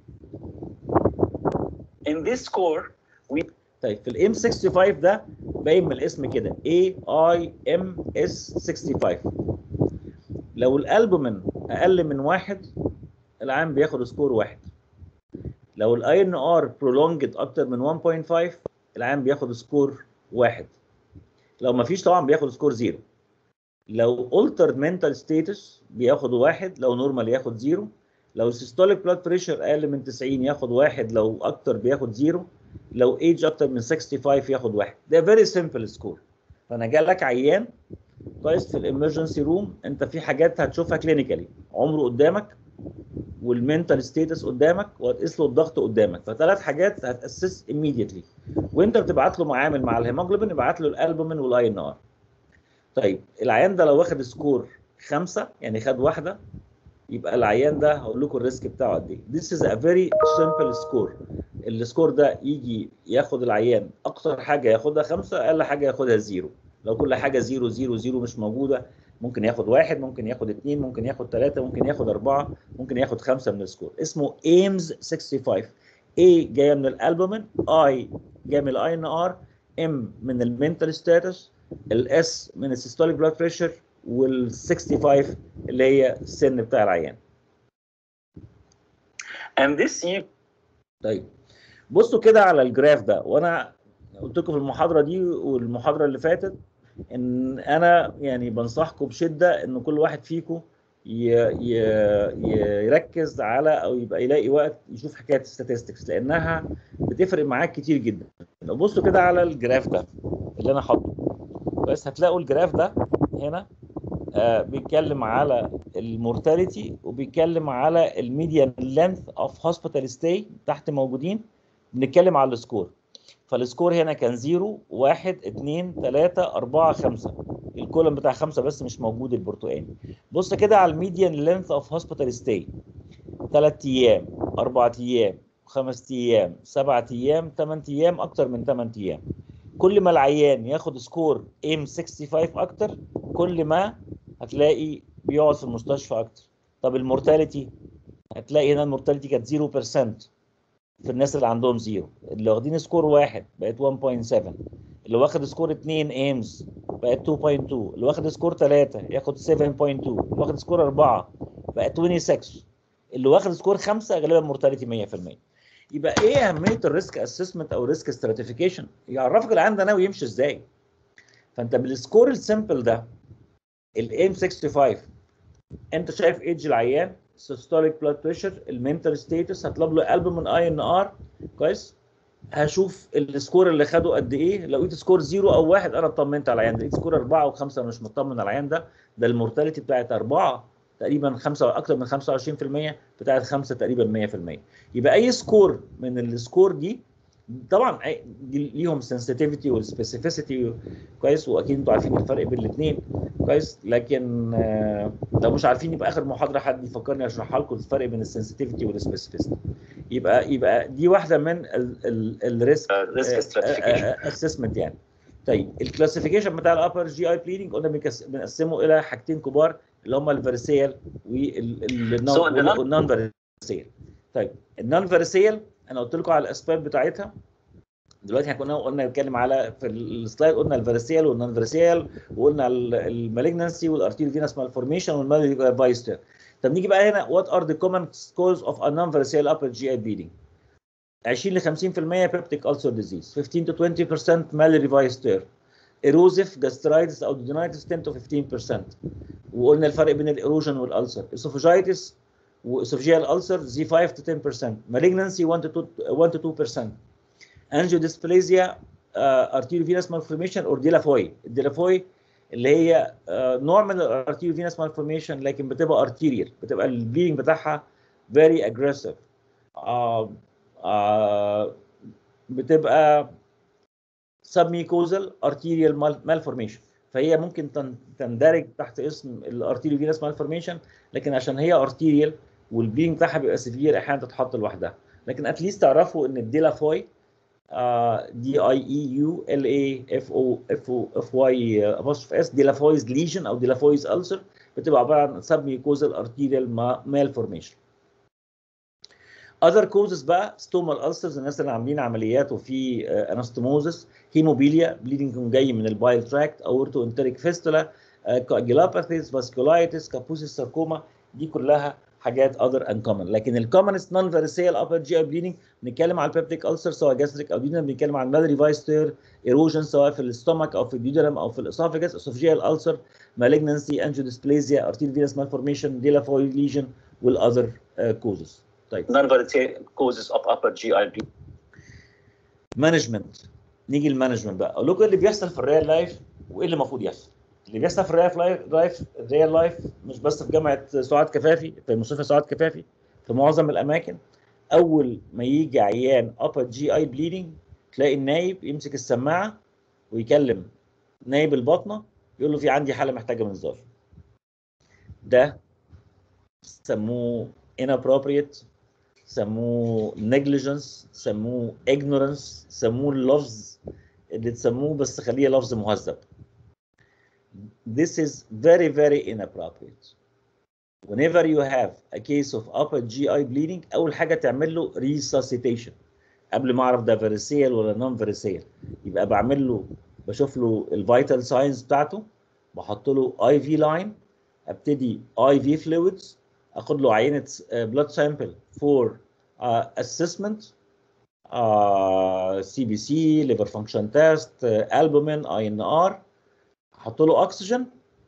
In this score, we طيب في الام 65 ده باين من الاسم كده A I M S 65 لو الالبومين اقل من واحد العام بياخد سكور واحد لو الاي ان ار برولونجد اكتر من 1.5 العام بياخد سكور واحد لو ما فيش طبعا بياخد سكور زيرو لو altered mental status بياخد واحد لو نورمال ياخد زيرو لو systolic blood pressure اقل من 90 ياخد واحد لو اكتر بياخد زيرو لو ايج اكتر من 65 ياخد واحد ده فيري سمبل سكور فانا جالك عيان كويس في الامرجنسي روم انت في حاجات هتشوفها كلينيكالي عمره قدامك والمنتال ستيتس قدامك وهتقيس له الضغط قدامك فثلاث حاجات هتاسس immediately وانت بتبعت له معامل مع الهيموجلوبين ابعت له الالبومين والاي ان ار طيب العيان ده لو واخد سكور خمسة يعني خد واحدة يبقى العيان ده هقول لكم الريسك بتاعه قد ايه This is a very simple score السكور ده يجي ياخد العيان اكتر حاجة ياخدها خمسة اقل حاجة ياخدها زيرو لو كل حاجة زيرو زيرو زيرو مش موجودة ممكن ياخد واحد ممكن ياخد اثنين ممكن ياخد ثلاثة ممكن ياخد أربعة ممكن ياخد خمسة من السكور اسمه ايمز 65 A جاية من الالبومين I جاية من الاي ان ار M من المنتال ستاتس الاس من السيستوليك بلاد بريشر وال 65 اللي هي السن بتاع العيان and this year طيب بصوا كده على الجراف ده وانا قلت لكم في المحاضره دي والمحاضره اللي فاتت ان انا يعني بنصحكم بشده ان كل واحد فيكم ي... ي... يركز على او يبقى يلاقي وقت يشوف حكايه statistics لانها بتفرق معاك كتير جدا لو بصوا كده على الجراف ده اللي انا حاطه بس هتلاقوا الجراف ده هنا آه بيتكلم على المورتاليتي وبيتكلم على الميديان لينث اوف هوسبيتال ستاي تحت موجودين بنتكلم على السكور فالسكور هنا كان 0 1 2 3 4 5 الكولم بتاع 5 بس مش موجود البرتقالي بص كده على الميديان لينث اوف هوسبيتال ستاي 3 ايام 4 ايام 5 ايام 7 ايام 8 ايام اكتر من 8 ايام كل ما العيان ياخد سكور ام 65 اكتر كل ما هتلاقي بيقعد في المستشفى اكتر طب المورتاليتي هتلاقي هنا المورتاليتي كانت 0% في الناس اللي عندهم زيرو اللي واخدين سكور واحد بقت 1.7 اللي واخد سكور 2 ايمز بقت 2.2 اللي واخد سكور 3 ياخد 7.2 اللي واخد سكور 4 بقت 26 اللي واخد سكور 5 غالبا مورتاليتي 100% يبقى ايه اهميه الريسك اسسمنت او ريسك ستراتيفيكيشن يعرفك العيان ده ناوي يمشي ازاي فانت بالسكور السيمبل ده الايم 65 انت شايف ايدج العيان systolic blood pressure المنتال ستيتس هطلب له البوم من اي ان ار كويس هشوف السكور اللي خده قد ايه لو لقيت سكور زيرو او واحد انا اطمنت على العيان ده لقيت سكور اربعه او خمسه انا مش مطمن على العيان ده ده المورتاليتي بتاعت اربعه تقريبا خمسه اكتر من 25% بتاعت خمسه تقريبا 100% يبقى اي سكور من السكور دي طبعا أي- دي ليهم سنسيتيفيتي والسبيسيفيسيتي كويس واكيد انتوا عارفين الفرق بين الاثنين كويس لكن آه، لو مش عارفين يبقى اخر محاضره حد يفكرني اشرحها لكم الفرق بين السنسيتيفيتي والسبيسيفيسيتي يبقى يبقى دي واحده من الريسك ريسك ستراتيفيكيشن اسسمنت يعني طيب الكلاسيفيكيشن بتاع الابر جي اي بليدنج قلنا بنكس- بنقسمه الى حاجتين كبار اللي هم الفيرسيال So, the non- والنون فيرسيال طيب النون فيرسيال انا قلت لكم على الاسباب بتاعتها دلوقتي احنا كنا قلنا نتكلم على في السلايد قلنا الفيرسيال والنون فيرسيال وقلنا المالجنسي والارتيريو فينس مالفورميشن والمالي فايستر طب نيجي بقى هنا وات ار ذا كومن كوز اوف ا نون فيرسيال upper GI bleeding 20 ل 50% peptic ulcer disease 15 to 20% malary vister erosive gastritis او duodenitis 10 to 15% وقلنا الفرق بين الايروجن والالسر esophagitis واسوفجيال ulcer زي 5 to 10% malignancy 1 to 2 1 to 2% angiodysplasia uh, arteriovenous malformation or ديلافوي الديلافوي اللي هي uh, نوع من الارتيريوفينس malformation لكن بتبقى arterial بتبقى البليدنج بتاعها very aggressive uh, uh, بتبقى submucosal arterial mal- malformation فهي ممكن تن- تندرج تحت اسم الارتيريوفينس malformation لكن عشان هي arterial والبليدنج بتاعها بيبقى سيفير احيانا تتحط لوحدها لكن اتليست تعرفوا ان الديلافوي دي اي اي يو ال اي اف او اف او اف واي ابوستروف اس ديلافويز ليجن او ديلافويز السر بتبقى عباره عن سب ميوكوزال ارتيريال مالفورميشن اذر كوزز بقى ستومال السرز الناس اللي عاملين عمليات وفي انستموزس هيموبيليا بليدنج جاي من البايل تراكت اورتو انتريك فيستولا كاجيلاباثيز فاسكولايتس كابوسيس ساركوما دي كلها حاجات اذر ان كومن لكن الكومنست نون فيرسيال ابر جي اي بليدنج بنتكلم على البيبتيك السر سواء جاستريك او دينا بنتكلم عن مالري فايستر ايروجن سواء في الاستومك او في الديودرم او في الاسوفيجاس اسوفجيال السر مالجنسي انجيوديسبليزيا ارتيريال فينس مالفورميشن ديلافوي ليجن والاذر كوزز طيب non-valid causes of upper GI bleeding. مانجمنت نيجي المانجمنت بقى اقول لكم إيه اللي بيحصل في الريال لايف وايه اللي المفروض يحصل اللي بيحصل في الريال لايف لايف الريال لايف مش بس في جامعه سعاد كفافي في مستشفى سعاد كفافي في معظم الاماكن اول ما يجي عيان upper جي اي بليدنج تلاقي النايب يمسك السماعه ويكلم نايب الباطنه يقول له في عندي حاله محتاجه منظار ده سموه inappropriate سموه negligence سموه ignorance سموه اللفظ اللي تسموه بس خليه لفظ مهذب this is very very inappropriate whenever you have a case of upper GI bleeding اول حاجه تعمل له resuscitation قبل ما اعرف ده فيرسيال ولا نون فيرسيال يبقى بعمل له بشوف له الفيتال ساينز بتاعته بحط له اي في لاين ابتدي اي في فلويدز اخد له عينه بلاد سامبل فور اسسمنت سي بي سي ليفر فانكشن تيست البومين اي ان ار احط له اكسجين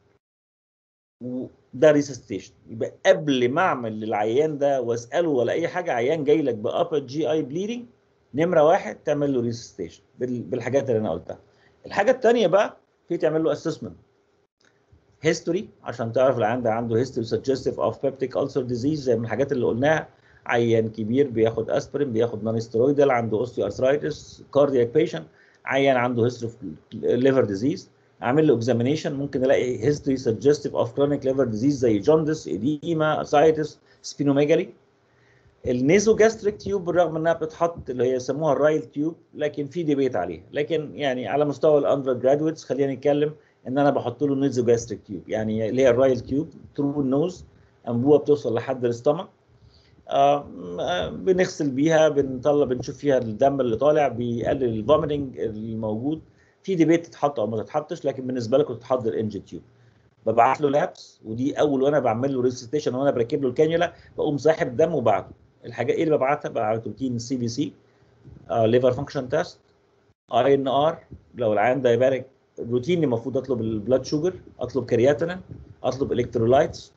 وده ريسستيشن يبقى قبل ما اعمل للعيان ده واساله ولا اي حاجه عيان جاي لك بابر جي اي بليدنج نمره واحد تعمل له ريسستيشن بالحاجات اللي انا قلتها الحاجه الثانيه بقى في تعمل له اسسمنت هيستوري عشان تعرف العيان ده عنده هيستوري سجستيف اوف بيبتيك ألسر ديزيز زي من الحاجات اللي قلناها عيان كبير بياخد اسبرين بياخد نون ستيرويدال عنده اوستيو ارثرايتس كاردياك بيشنت عيان عنده هيستوري ليفر ديزيز اعمل له اكزامينيشن ممكن الاقي هيستوري سجستيف اوف كرونيك ليفر ديزيز زي جوندس اديما اسايتس سبينوميجالي النيزو جاستريك تيوب بالرغم انها بتتحط اللي هي يسموها الرايل تيوب لكن في ديبيت عليها لكن يعني على مستوى الاندر جرادويتس خلينا نتكلم ان انا بحط له نيزو جاستريك تيوب يعني اللي هي الرايل تيوب ثرو النوز انبوبه بتوصل لحد الاستمك آه آه، بنغسل بيها بنطلع بنشوف فيها الدم اللي طالع بيقلل الفوميتنج الموجود في ديبيت تتحط او ما تتحطش لكن بالنسبه لكم تتحط الانج تيوب ببعت له لابس ودي اول وانا بعمل له ريسيتيشن وانا بركب له الكانيولا بقوم ساحب دم وبعته الحاجه ايه اللي ببعتها ببعت روتين سي بي سي ليفر فانكشن تيست اي ان ار لو العيان دايباريك روتين المفروض اطلب البلاد شوجر اطلب كرياتينين اطلب الكترولايتس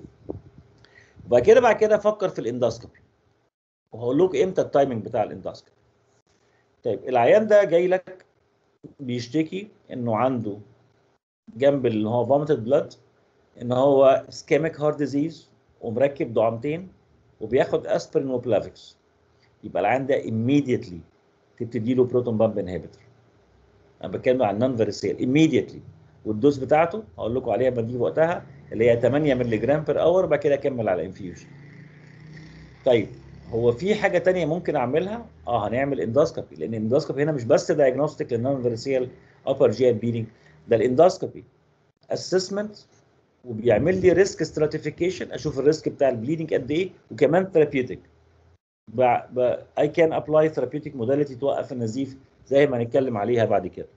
وبعد كده بعد كده افكر في الاندوسكوبي وهقول لكم امتى التايمنج بتاع الاندوسكوبي طيب العيان ده جاي لك بيشتكي انه عنده جنب اللي هو فوميتد بلاد ان هو سكيميك هارت ديزيز ومركب دعامتين وبياخد اسبرين وبلافيكس يبقى العيان ده immediately تبتدي له بروتون بامب انهبيتور انا بتكلم عن نون فيرسيل immediately والدوز بتاعته هقول لكم عليها لما نجيب وقتها اللي هي 8 مللي جرام بير اور وبعد كده اكمل على انفيوجن طيب هو في حاجه تانية ممكن اعملها اه هنعمل اندوسكوبي لان الاندوسكوبي هنا مش بس دايجنوستيك للنون فيرسيال ابر جي بيلينج ده الاندوسكوبي اسسمنت وبيعمل لي ريسك ستراتيفيكيشن اشوف الريسك بتاع البليدنج قد ايه وكمان ثيرابيوتيك اي كان ابلاي ثيرابيوتيك موداليتي توقف النزيف زي ما هنتكلم عليها بعد كده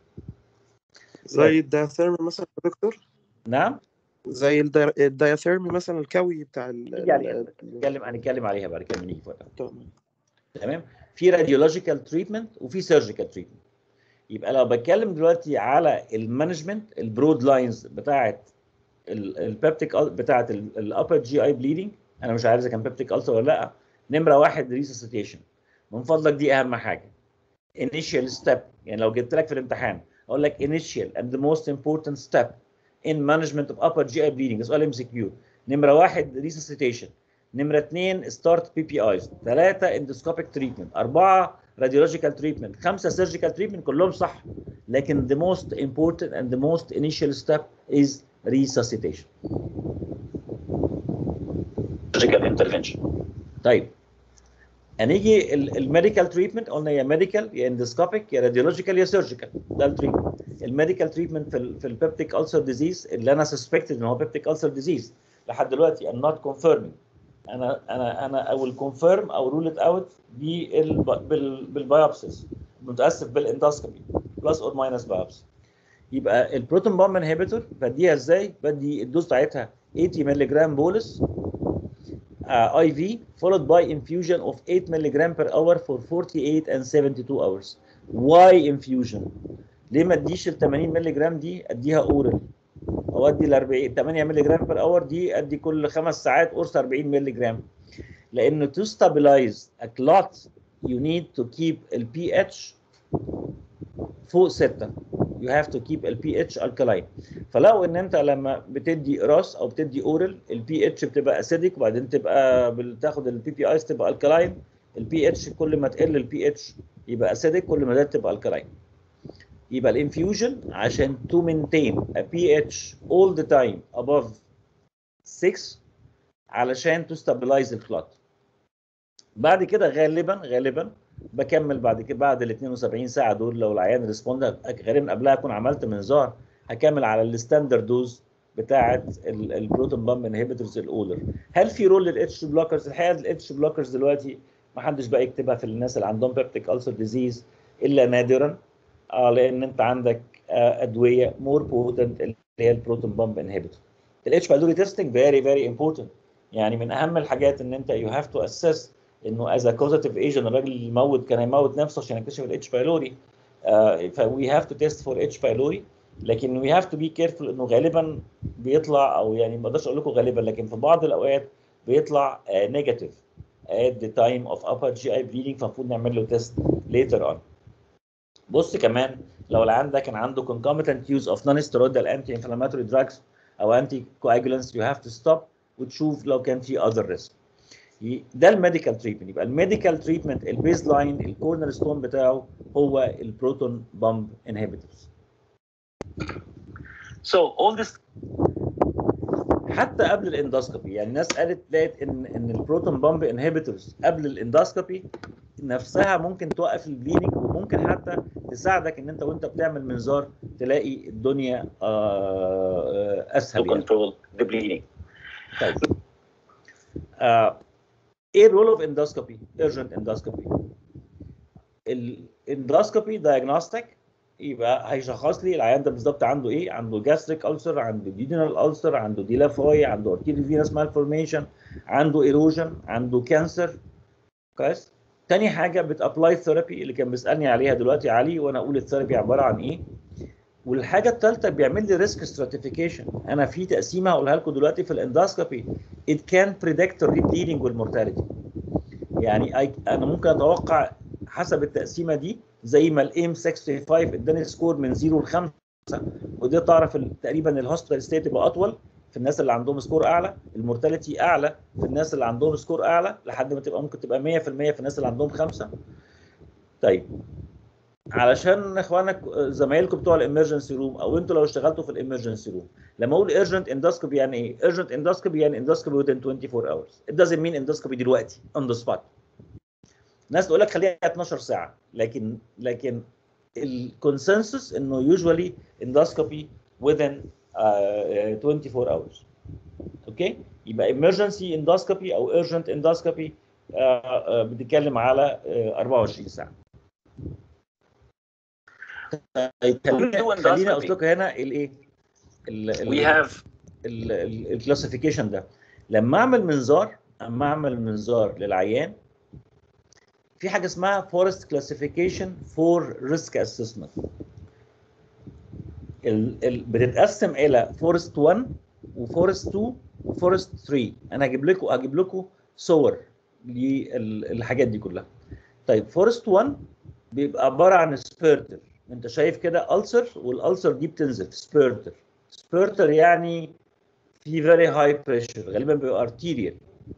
زي الدايثيرمي مثلا يا دكتور نعم زي الدي- الدايثيرمي مثلا الكوي بتاع ال نيجي عليها ال- هنتكلم هنتكلم عليها بعد كده نيجي في وقتها تمام. تمام في راديولوجيكال تريتمنت وفي سيرجيكال تريتمنت يبقى لو بتكلم دلوقتي على المانجمنت البرود لاينز بتاعه البيبتيك بتاعه الابر جي اي بليدنج انا مش عارف اذا كان بيبتيك السر ولا لا نمره واحد ريسيسيتيشن من فضلك دي اهم حاجه initial step يعني لو جبت لك في الامتحان اقول لك initial and the most important step in management of upper GI bleeding ده سؤال ام سي كيو نمره واحد resuscitation نمره اثنين start PPIs ثلاثه endoscopic treatment اربعه radiological treatment خمسه surgical treatment كلهم صح لكن the most important and the most initial step is resuscitation surgical intervention. طيب هنيجي الميديكال تريتمنت قلنا يا ميديكال يا اندوسكوبيك يا راديولوجيكال يا سيرجيكال ده التريتمنت الميديكال تريتمنت في ال في البيبتيك السر ديزيز اللي انا سسبكتد ان هو بيبتيك السر ديزيز لحد دلوقتي I'm not confirming انا انا انا I will confirm او rule it out بالبيوبسيس متاسف بالاندوسكوبي بلس اور ماينس بايوبسي يبقى البروتون بامب انهبيتور بديها ازاي؟ بدي الدوز بتاعتها 80 مللي جرام بولس uh, IV followed by infusion of 8 milligram per hour for 48 and 72 hours. Why infusion? ليه ما اديش ال 80 مللي جرام دي اديها اورال او ادي ال 40 8 مللي جرام بير اور دي ادي كل خمس ساعات قرص 40 مللي جرام لان to stabilize a clot you need to keep ال pH فوق 6 you have to keep ال pH alkaline فلو ان انت لما بتدي راس او بتدي اورال البي اتش بتبقى اسيدك وبعدين تبقى بتاخد البي بي ايز تبقى الكلاين البي اتش كل ما تقل البي اتش يبقى اسيدك كل ما زاد تبقى الكلاين يبقى الانفيوجن عشان to maintain a pH all the time above 6 علشان to stabilize الكلوت بعد كده غالبا غالبا بكمل بعد كده بعد ال 72 ساعه دول لو العيان ريسبوند غالبا قبلها اكون عملت منظار هكمل على الستاندرد دوز بتاعه البروتون بامب انهبيتورز الاولر هل في رول للاتش بلوكرز الحقيقه الاتش بلوكرز دلوقتي ما حدش بقى يكتبها في الناس اللي عندهم بيبتيك السر ديزيز الا نادرا اه لان انت عندك آه ادويه مور بوتنت اللي هي البروتون بامب انهبيتور الاتش بايلوري تيستنج فيري فيري امبورتنت يعني من اهم الحاجات ان انت يو هاف تو اسس انه از كوزاتيف ايجنت الراجل اللي يموت كان هيموت نفسه عشان يكتشف الاتش بايلوري فوي هاف تو تيست فور اتش بايلوري لكن وي هاف تو بي كيرفول انه غالبا بيطلع او يعني ما اقدرش اقول لكم غالبا لكن في بعض الاوقات بيطلع نيجاتيف at the time of upper GI bleeding فالمفروض نعمل له تيست later on. بص كمان لو العيان ده كان عنده concomitant use of non-steroidal anti-inflammatory drugs او anticoagulants you have to stop وتشوف لو كان في other risk. ده الميديكال تريتمنت يبقى الميديكال تريتمنت البيز لاين الكورنر ستون بتاعه هو البروتون بامب انهبيتورز. So all this حتى قبل الاندوسكوبي يعني الناس قالت لقيت ان ان البروتون بامب انهبيتورز قبل الاندوسكوبي نفسها ممكن توقف البليدنج وممكن حتى تساعدك ان انت وانت بتعمل منظار تلاقي الدنيا آه، to اسهل يعني control the bleeding. طيب آه، ايه الرول اوف اندوسكوبي urgent endoscopy الاندوسكوبي diagnostic يبقى هيشخص لي العيان ده بالظبط عنده ايه عنده gastric ulcer عنده duodenal ulcer عنده ديلافوي عنده arterial venous malformation عنده erosion عنده كانسر كويس تاني حاجه بتابلاي ثيرابي اللي كان بيسالني عليها دلوقتي علي وانا اقول الثيرابي عباره عن ايه والحاجه الثالثه بيعمل لي ريسك ستراتيفيكيشن انا في تقسيمه هقولها لكم دلوقتي في الاندوسكوبي it can predict الريبليدنج والمورتاليتي يعني I- انا ممكن اتوقع حسب التقسيمه دي زي ما الايم 65 اداني سكور من 0 ل 5 ودي تعرف ال- تقريبا الهوسبيتال ستي تبقى اطول في الناس اللي عندهم سكور اعلى المورتاليتي اعلى في الناس اللي عندهم سكور اعلى لحد ما تبقى ممكن تبقى 100% في الناس اللي عندهم خمسه طيب علشان اخوانك زمايلكم بتوع الامرجنسي روم او انتوا لو اشتغلتوا في الامرجنسي روم لما اقول urgent endoscopy يعني ايه؟ urgent endoscopy يعني endoscopy within 24 hours. It doesn't mean endoscopy دلوقتي on the spot. ناس تقول لك خليها 12 ساعه لكن لكن الكونسنسس انه usually endoscopy within uh, 24 hours. اوكي؟ يبقى emergency endoscopy او urgent endoscopy uh, uh, بتتكلم على uh, 24 ساعه. طيب خلينا do خلينا endoscopy. اقول لكم هنا الايه؟ ال- ال- We have الكلاسيفيكيشن ده لما اعمل منظار اما اعمل منظار للعيان في حاجه اسمها فورست كلاسيفيكيشن فور ريسك اسسمنت بتتقسم الى فورست 1 وفورست 2 وفورست 3 انا هجيب لكم هجيب لكم صور للحاجات دي كلها طيب فورست 1 بيبقى عباره عن سبيرتر انت شايف كده ألسر والألسر دي بتنزف سبيرتر سبيرتر يعني في فيري هاي بريشر غالبا بيبقى ارتيريال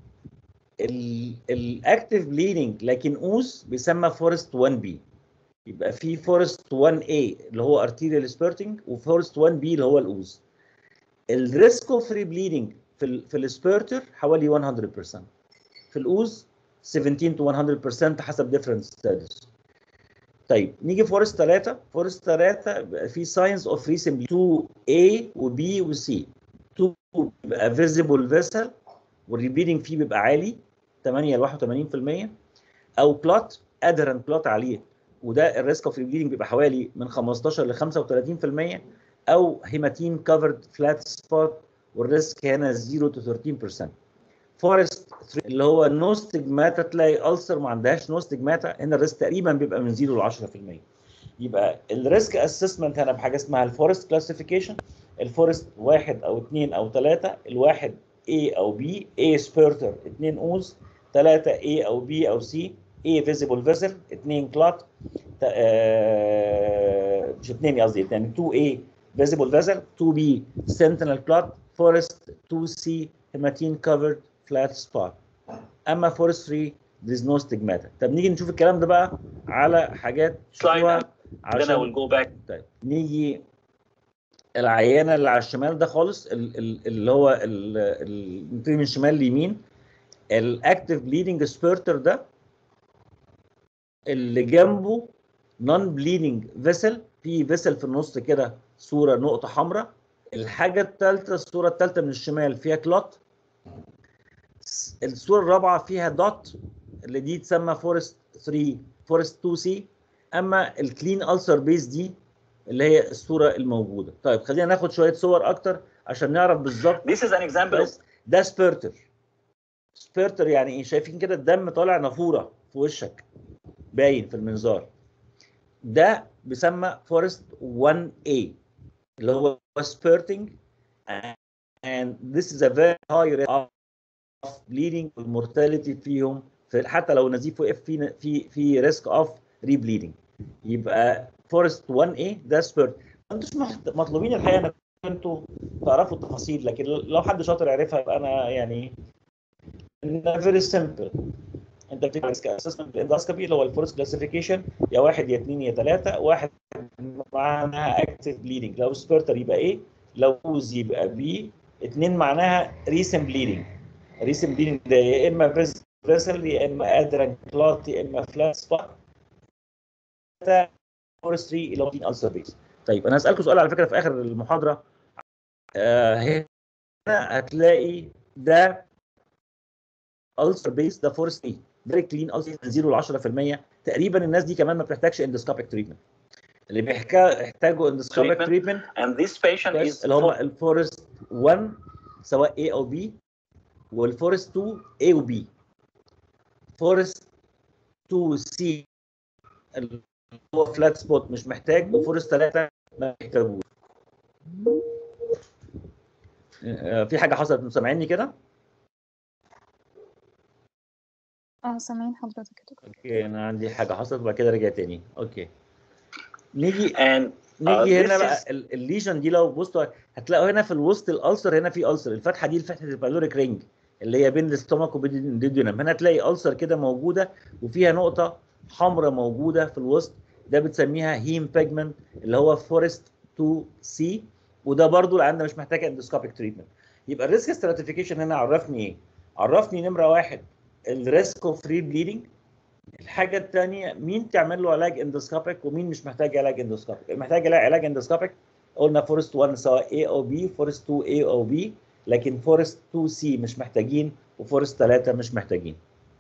الاكتف بليدنج لكن اوز بيسمى فورست 1 بي يبقى في فورست 1 A اللي هو ارتيريال سبيرتنج وفورست 1 بي اللي هو الاوز الريسك اوف ري بليدنج في ال في السبيرتر حوالي 100% في الاوز 17 to 100% حسب ديفرنت ستاديز طيب نيجي فورست 3 فورست 3 بيبقى في ساينز اوف ريسمبلي 2 A وB وC 2 بيبقى فيزيبل فيسل والريبليدنج فيه بيبقى عالي 8 ل 81% او كلوت ادهرنت كلوت عليه وده الريسك اوف ريبليدنج بيبقى حوالي من 15 ل 35% او هيماتين كفرد فلات سبوت والريسك هنا 0 تو 13% فورست 3 اللي هو نو ستجماتا تلاقي ألسر ما عندهاش نو ستجماتا هنا الريسك تقريبا بيبقى من 0 ل 10% يبقى الريسك اسسمنت هنا بحاجه اسمها الفورست كلاسيفيكيشن الفورست واحد او اثنين او ثلاثه الواحد A او B A سبيرتر 2 اوز 3 A او B او C A فيزيبل فيزل 2 كلوت مش 2 قصدي يعني 2 A فيزيبل فيزل 2 B سنتينل كلوت فورست 2 C هيماتين كفرد فلات سبوت اما فورست 3 there is no stigmata طب نيجي نشوف الكلام ده بقى على حاجات شوفوها then I will عشان go back طيب نيجي العيانه اللي على الشمال ده خالص ال- ال- اللي هو ال- ال- نبتدي من شمال ليمين الاكتف بليدنج سبيرتر ده اللي جنبه نون بليدنج فيسل في فيسل في النص كده صوره نقطه حمراء الحاجه الثالثه الصوره الثالثه من الشمال فيها كلوت الصوره الرابعه فيها دوت اللي دي تسمى فورست 3 فورست 2 سي اما الكلين السر بيس دي اللي هي الصوره الموجوده طيب خلينا ناخد شويه صور اكتر عشان نعرف بالظبط this is an example بس ده سبيرتر سبيرتر يعني ايه شايفين كده الدم طالع نافوره في وشك باين في المنظار ده بيسمى فورست 1A اللي هو spurting and this is a very high rate of bleeding والمورتاليتي فيهم في حتى لو نزيف وقف في في في ريسك اوف ري بليدنج يبقى فورست 1A ده سبيرت ما انتوش محت- مطلوبين الحقيقه انكم انتوا تعرفوا التفاصيل لكن لو حد شاطر عرفها يبقى انا يعني فيري سمبل انت بتكتب ريسك اسسمنت بالاندوسكوبي اللي هو الفورس كلاسيفيكيشن يا واحد يا اثنين يا ثلاثه واحد معناها اكتف بليدنج لو سبيرتر يبقى ايه لو اوز يبقى بي اثنين معناها ريسن بليدنج ريسن بليدنج ده يا اما فيسل يا اما ادرن كلوت يا اما فلات سبوت فورستري اللي هو الالسر بيس طيب انا هسالكم سؤال على فكره في اخر المحاضره آه هنا هتلاقي ده السر بيس ده فورستري فيري كلين السر من 0 ل 10% تقريبا الناس دي كمان ما بتحتاجش اندوسكوبيك تريتمنت اللي بيحكا- بيحتاجوا اندوسكوبيك Treatment. تريتمنت And this patient كويس is اللي هم الفورست 1 سواء A او B والفورست 2 A و B فورست 2 C اللي هو فلات سبوت مش محتاج وفورست 3 ما محتاجوش آه، في حاجه حصلت انتوا سامعيني كده؟ اه سامعين حضرتك يا دكتور اوكي انا عندي حاجه حصلت وبعد كده رجع تاني اوكي نيجي and نيجي Uh, هنا this بقى is- ال- الليجن دي لو بصوا هتلاقوا هنا في الوسط الالسر هنا في السر الفتحه دي فتحه البالوريك رينج اللي هي بين الاستومك وبين الديودينم هنا تلاقي السر كده موجوده وفيها نقطه حمراء موجوده في الوسط ده بتسميها هيم بيجمنت اللي هو فورست 2 سي وده برضو اللي عندنا مش محتاجه اندوسكوبيك تريتمنت يبقى الريسك ستراتيفيكيشن هنا عرفني ايه؟ عرفني نمره واحد الريسك اوف فري بليدنج الحاجه الثانيه مين تعمل له علاج اندوسكوبيك ومين مش محتاج علاج اندوسكوبيك المحتاج علاج اندوسكوبيك قلنا فورست 1 سواء A او B فورست 2 A او B لكن فورست 2 C مش محتاجين وفورست 3 مش محتاجين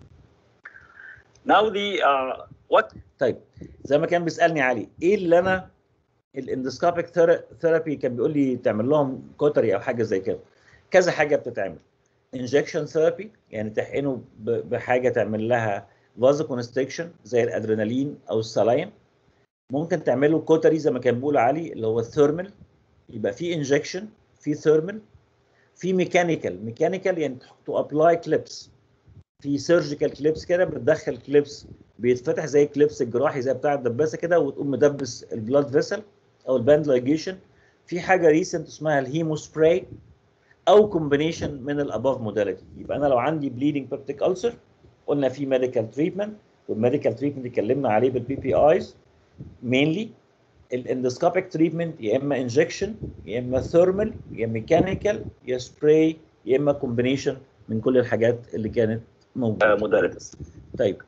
now the uh, what طيب زي ما كان بيسالني علي ايه اللي انا الاندوسكوبيك ثيرابي كان بيقول لي تعمل لهم كوتري او حاجه زي كده كذا حاجه بتتعمل انجكشن ثيرابي يعني تحقنه ب- بحاجه تعمل لها فازو كونستريكشن زي الادرينالين او السلاين ممكن تعمله كوتري زي ما كان بيقول علي اللي هو الثيرمال يبقى في انجكشن في ثيرمال في ميكانيكال ميكانيكال يعني تو ابلاي كليبس في سيرجيكال كليبس كده بتدخل كليبس بيتفتح زي كليبس الجراحي زي بتاع الدباسه كده وتقوم مدبس البلاد فيسل او الباند لايجيشن في حاجه ريسنت اسمها الهيمو سبراي او كومبينيشن من الاباف موداليتي يبقى انا لو عندي بليدنج بيبتيك ألسر قلنا في ميديكال تريتمنت والميديكال تريتمنت اتكلمنا عليه بالبي بي ايز مينلي الاندوسكوبيك تريتمنت يا اما انجكشن يا اما ثيرمال يا ميكانيكال يا سبراي يا اما كومبينيشن من كل الحاجات اللي كانت موجوده uh, modalities طيب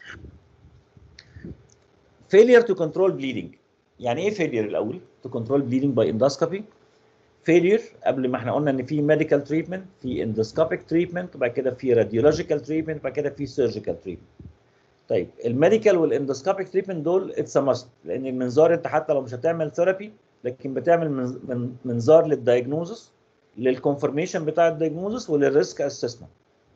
failure to control bleeding يعني ايه failure الاول to control bleeding by endoscopy failure قبل ما احنا قلنا ان في medical treatment في endoscopic treatment وبعد كده في radiological treatment وبعد كده في surgical treatment طيب الميديكال والاندوسكوبيك تريتمنت دول اتس ماست لان المنظار انت حتى لو مش هتعمل ثيرابي لكن بتعمل من- من- منظار للدايجنوزس للكونفرميشن بتاع الدايجنوزس وللريسك اسسمنت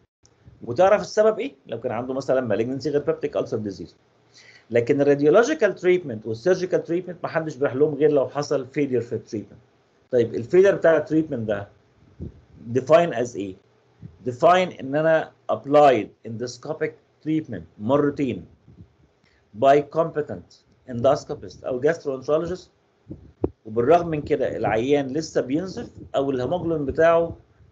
وتعرف السبب ايه لو كان عنده مثلا مالجنسي غير بيبتيك ألسر ديزيز لكن الراديولوجيكال تريتمنت والسيرجيكال تريتمنت ما حدش بيروح لهم غير لو حصل فيلير في التريتمنت طيب الفيلير بتاع التريتمنت ده define as ايه define ان انا applied endoscopic treatment مرتين by competent endoscopist او gastroenterologist وبالرغم من كده العيان لسه بينزف او الهيموجلوبين بتاعه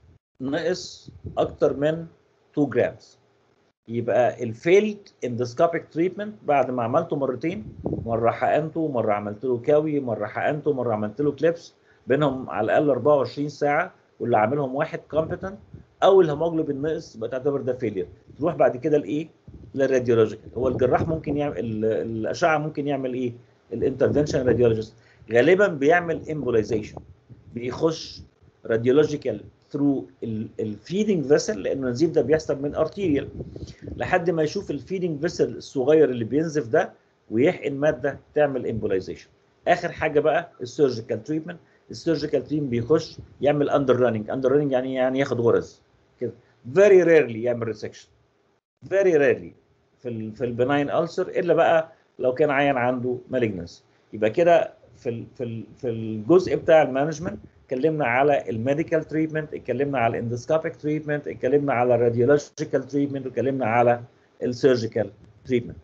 ناقص اكتر من 2 جرامز يبقى الفيلد اندوسكوبيك تريتمنت بعد ما عملته مرتين مره حقنته مره عملت له كاوي مره حقنته مره عملت له كليبس بينهم على الاقل 24 ساعه واللي عاملهم واحد كومبتنت او الهيموجلوبين ناقص يبقى تعتبر ده فيلير تروح بعد كده لايه؟ للراديولوجيكال هو الجراح ممكن يعمل ال- الاشعه ممكن يعمل ايه؟ الانترفنشن راديولوجيست غالبا بيعمل امبولايزيشن بيخش راديولوجيكال ثرو الفيدنج فيسل لان النزيف ده بيحصل من ارتيريال لحد ما يشوف الفيدنج فيسل الصغير اللي بينزف ده ويحقن ماده تعمل امبولايزيشن اخر حاجه بقى السيرجيكال تريتمنت السيرجيكال تيم بيخش يعمل اندر راننج اندر راننج يعني يعني ياخد غرز كده فيري ريرلي يعمل ريسكشن فيري ريرلي في ال في البناين ألسر الا بقى لو كان عيان عنده مالجنس يبقى كده في ال في ال في الجزء بتاع المانجمنت اتكلمنا على الميديكال تريتمنت اتكلمنا على الاندوسكوبيك تريتمنت اتكلمنا على الراديولوجيكال تريتمنت واتكلمنا على السيرجيكال تريتمنت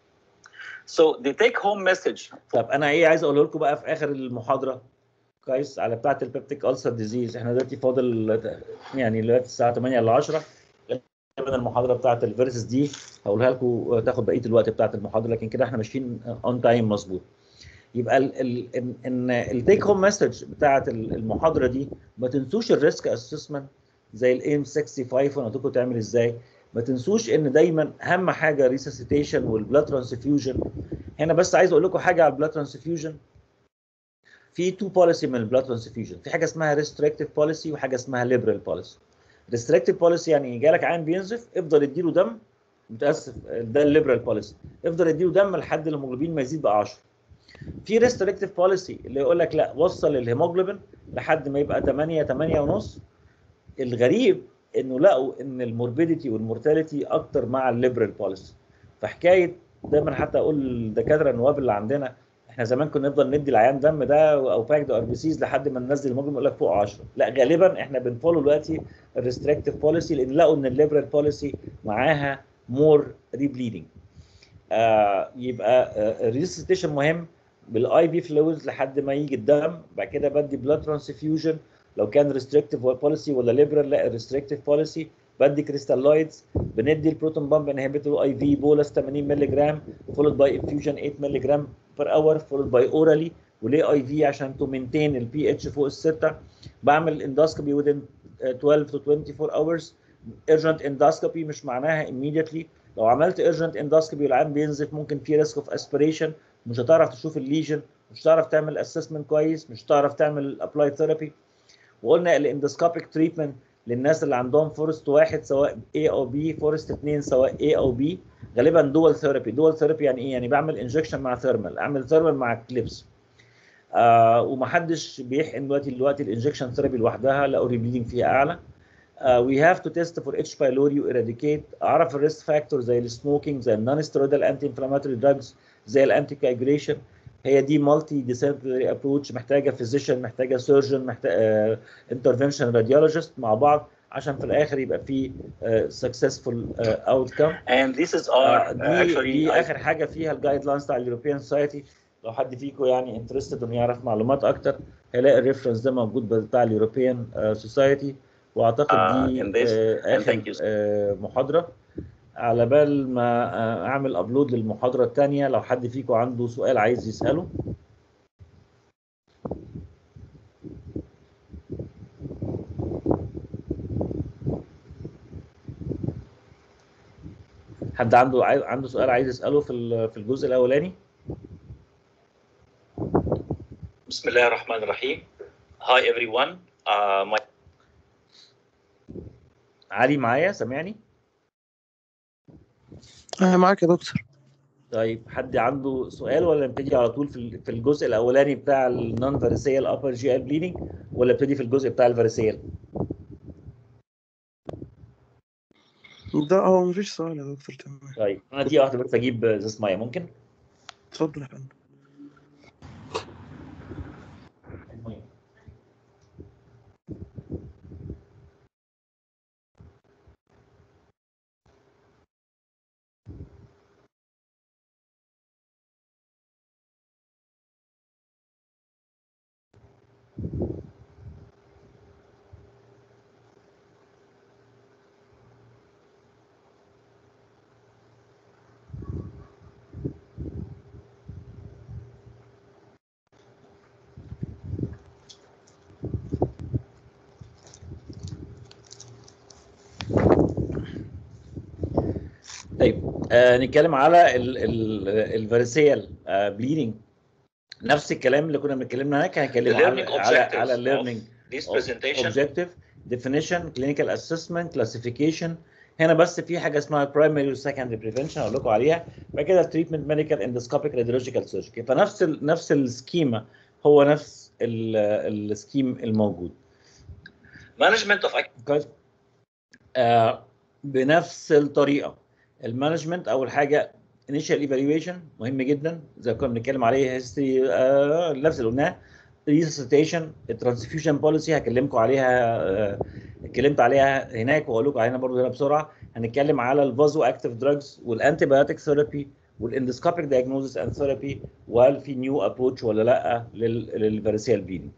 So the take home message طب انا ايه عايز اقوله لكم بقى في اخر المحاضره كويس على بتاعه البيبتيك ألسر ديزيز احنا دلوقتي فاضل يعني دلوقتي الساعه 8 ل 10 غالبا المحاضره بتاعه الفيرسز دي هقولها لكم تاخد بقيه الوقت بتاعه المحاضره لكن كده احنا ماشيين اون تايم مظبوط يبقى ال ال ان ان التيك هوم مسج بتاعه المحاضره دي ما تنسوش الريسك اسسمنت زي الايم 65 وانا قلت لكم تعمل ازاي ما تنسوش ان دايما اهم حاجه ريسيسيتيشن والبلاد ترانسفيوجن هنا بس عايز اقول لكم حاجه على البلاد ترانسفيوجن في تو بوليسي من البلاد ترانسفيوجن في حاجه اسمها ريستريكتيف بوليسي وحاجه اسمها ليبرال بوليسي ريستريكتيف بوليسي يعني جالك عين بينزف افضل اديله دم متاسف ده الليبرال بوليسي افضل اديله دم لحد الهيموجلوبين ما يزيد بقى 10 في ريستريكتيف بوليسي اللي يقول لك لا وصل الهيموجلوبين لحد ما يبقى 8 8 ونص الغريب انه لقوا ان الموربيديتي والمورتاليتي اكتر مع الليبرال بوليسي فحكايه دايما حتى اقول للدكاتره النواب اللي عندنا احنا زمان كنا نفضل ندي العيان دم ده او باك ار بي سيز لحد ما ننزل الهيموجلوبين يقول لك فوق 10 لا غالبا احنا بنفولو دلوقتي الريستريكتيف بوليسي لان لقوا ان الليبرال بوليسي معاها مور ريبليدنج آه يبقى الريسيتيشن مهم بالاي بي فلويدز لحد ما يجي الدم بعد كده بدي بلاد ترانسفيوجن لو كان ريستريكتيف بوليسي ولا ليبرال لا ريستريكتيف بوليسي بدي كريستالويدز بندي البروتون بامب انهبيتور اي في بولس 80 مللي جرام فولد باي انفيوجن 8 مللي جرام بير اور فولد باي اورالي وليه اي في عشان تو مينتين البي اتش فوق السته بعمل اندوسكوبي within 12 to 24 hours urgent endoscopy مش معناها immediately لو عملت urgent endoscopy والعيان بينزف ممكن في ريسك اوف اسبريشن مش هتعرف تشوف الليجن مش هتعرف تعمل اسسمنت كويس مش هتعرف تعمل ابلاي ثيرابي وقلنا الاندوسكوبيك تريتمنت للناس اللي عندهم فورست واحد سواء A او B فورست اثنين سواء A او B غالبا دول ثيرابي دول ثيرابي يعني ايه يعني بعمل انجكشن مع ثيرمال اعمل ثيرمال مع كليبس آه ومحدش بيحقن دلوقتي دلوقتي الانجكشن ثيرابي لوحدها لقوا ريبليدنج فيها اعلى uh, we have to test for H. pylori eradicate اعرف الريسك فاكتور زي السموكينج زي النون ستيرويدال انتي انفلاماتوري دراجز زي الانتي كاجريشن هي دي مالتي ديسيبلينري ابروتش محتاجه فيزيشن محتاجه سيرجن محتاجه انترفنشن راديولوجيست مع بعض عشان في الاخر يبقى في سكسسفول اوت كم And this is our uh, دي actually دي I- اخر حاجه فيها الجايد لاينز بتاع اليوروبيان سوسايتي لو حد فيكم يعني انترستد انه يعرف معلومات اكتر هيلاقي الريفرنس ده موجود بتاع اليوروبيان سوسايتي واعتقد Uh, دي in this, آه، and اخر thank you. آه، محاضره على بال ما آه، اعمل ابلود للمحاضره الثانيه لو حد فيكم عنده سؤال عايز يساله حد عنده عايز عنده سؤال عايز يساله في ال- في الجزء الاولاني بسم الله الرحمن الرحيم. Hi everyone. Uh, my علي معايا سامعني أنا معاك يا دكتور طيب حد عنده سؤال ولا نبتدي على طول في ال- في الجزء الاولاني بتاع النون فاريسيال ابر جي ال بليدنج ولا ابتدي في الجزء بتاع الفاريسيال ده هو مفيش سؤال يا دكتور تمام طيب انا دي واحده بس اجيب ازاز ميه ممكن اتفضل يا فندم طيب آه نتكلم على الفاريسيال بليدنج نفس الكلام اللي كنا بنتكلم هناك هنتكلم The على learning على objectives على of الليرنينج this presentation objective definition clinical assessment classification هنا بس في حاجه اسمها primary و secondary prevention هقول لكم عليها بعد كده treatment medical endoscopic radiological surgery فنفس ال نفس السكيما هو نفس ال- السكيم الموجود management of كويس آه بنفس الطريقه المانجمنت اول حاجه initial evaluation مهم جدا زي ما كنا بنتكلم عليه هيستوري آه نفس اللي قلناه resuscitation الترانسفيوجن بوليسي هكلمكم عليها آه اتكلمت عليها هناك وهقول لكم عليها برضه هنا بسرعه هنتكلم على الفازو اكتيف دراجز والانتي بايوتيك ثيرابي والاندسكوبيك دايجنوزس اند ثيرابي وهل في نيو ابروتش ولا لا للفاريسيال بليدنج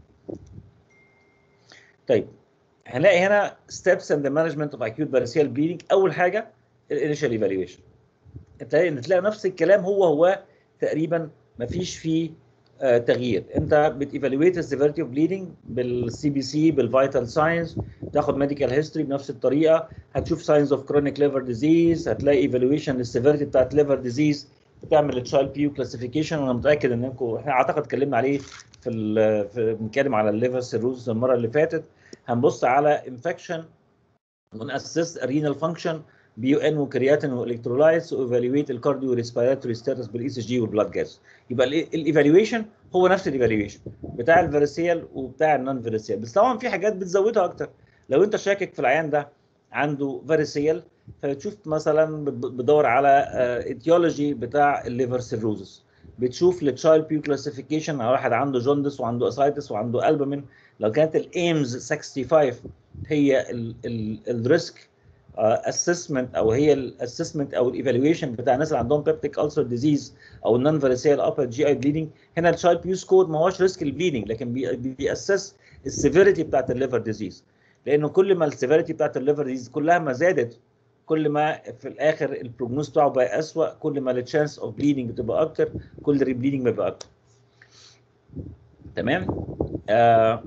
طيب هنلاقي هنا steps in the management of acute variceal bleeding اول حاجه الانيشال ايفالويشن تلاقي ان تلاقي نفس الكلام هو هو تقريبا ما فيش فيه آه، تغيير انت بتيفالويت السيفيريتي اوف بليدنج بالسي بي سي بالفيتال ساينس تاخد ميديكال هيستوري بنفس الطريقه هتشوف ساينز اوف كرونيك ليفر ديزيز هتلاقي ايفالويشن للسيفيريتي بتاعت ليفر ديزيز بتعمل التشايلد بيو كلاسيفيكيشن وانا متاكد انكم احنا اعتقد اتكلمنا عليه في ال- في بنتكلم على الليفر سيروز المره اللي فاتت هنبص على انفكشن ونأسس رينال فانكشن بيو ان وكرياتين والكترولايتس وايفالويت الكارديو ريسبيراتوري ستاتس بالاي سي جي والبلاد جاز يبقى الايفالويشن هو نفس الايفالويشن بتاع الفيرسيال وبتاع النون فيرسيال بس طبعا في حاجات بتزودها اكتر لو انت شاكك في العيان ده عنده فيرسيال فتشوف مثلا بت- بتدور على ايتيولوجي بتاع الليفر سيروزس بتشوف التشايلد بيو كلاسيفيكيشن على واحد عنده جوندس وعنده اسايتس وعنده البومين لو كانت الايمز 65 هي الريسك اسسمنت او هي الاسسمنت او الايفالويشن بتاع الناس اللي عندهم بيبتيك السر ديزيز او النون فيرسيال ابر جي اي بليدنج هنا التشايلد بيو سكور ما هوش ريسك البليدنج لكن بي- بيأسس السيفيريتي بتاعت الليفر ديزيز لانه كل ما السيفيريتي بتاعت الليفر ديزيز كلها ما زادت كل ما في الاخر البروجنوز بتاعه بقى اسوء كل ما التشانس اوف بليدنج بتبقى اكتر كل الريبليدنج بيبقى اكتر تمام آه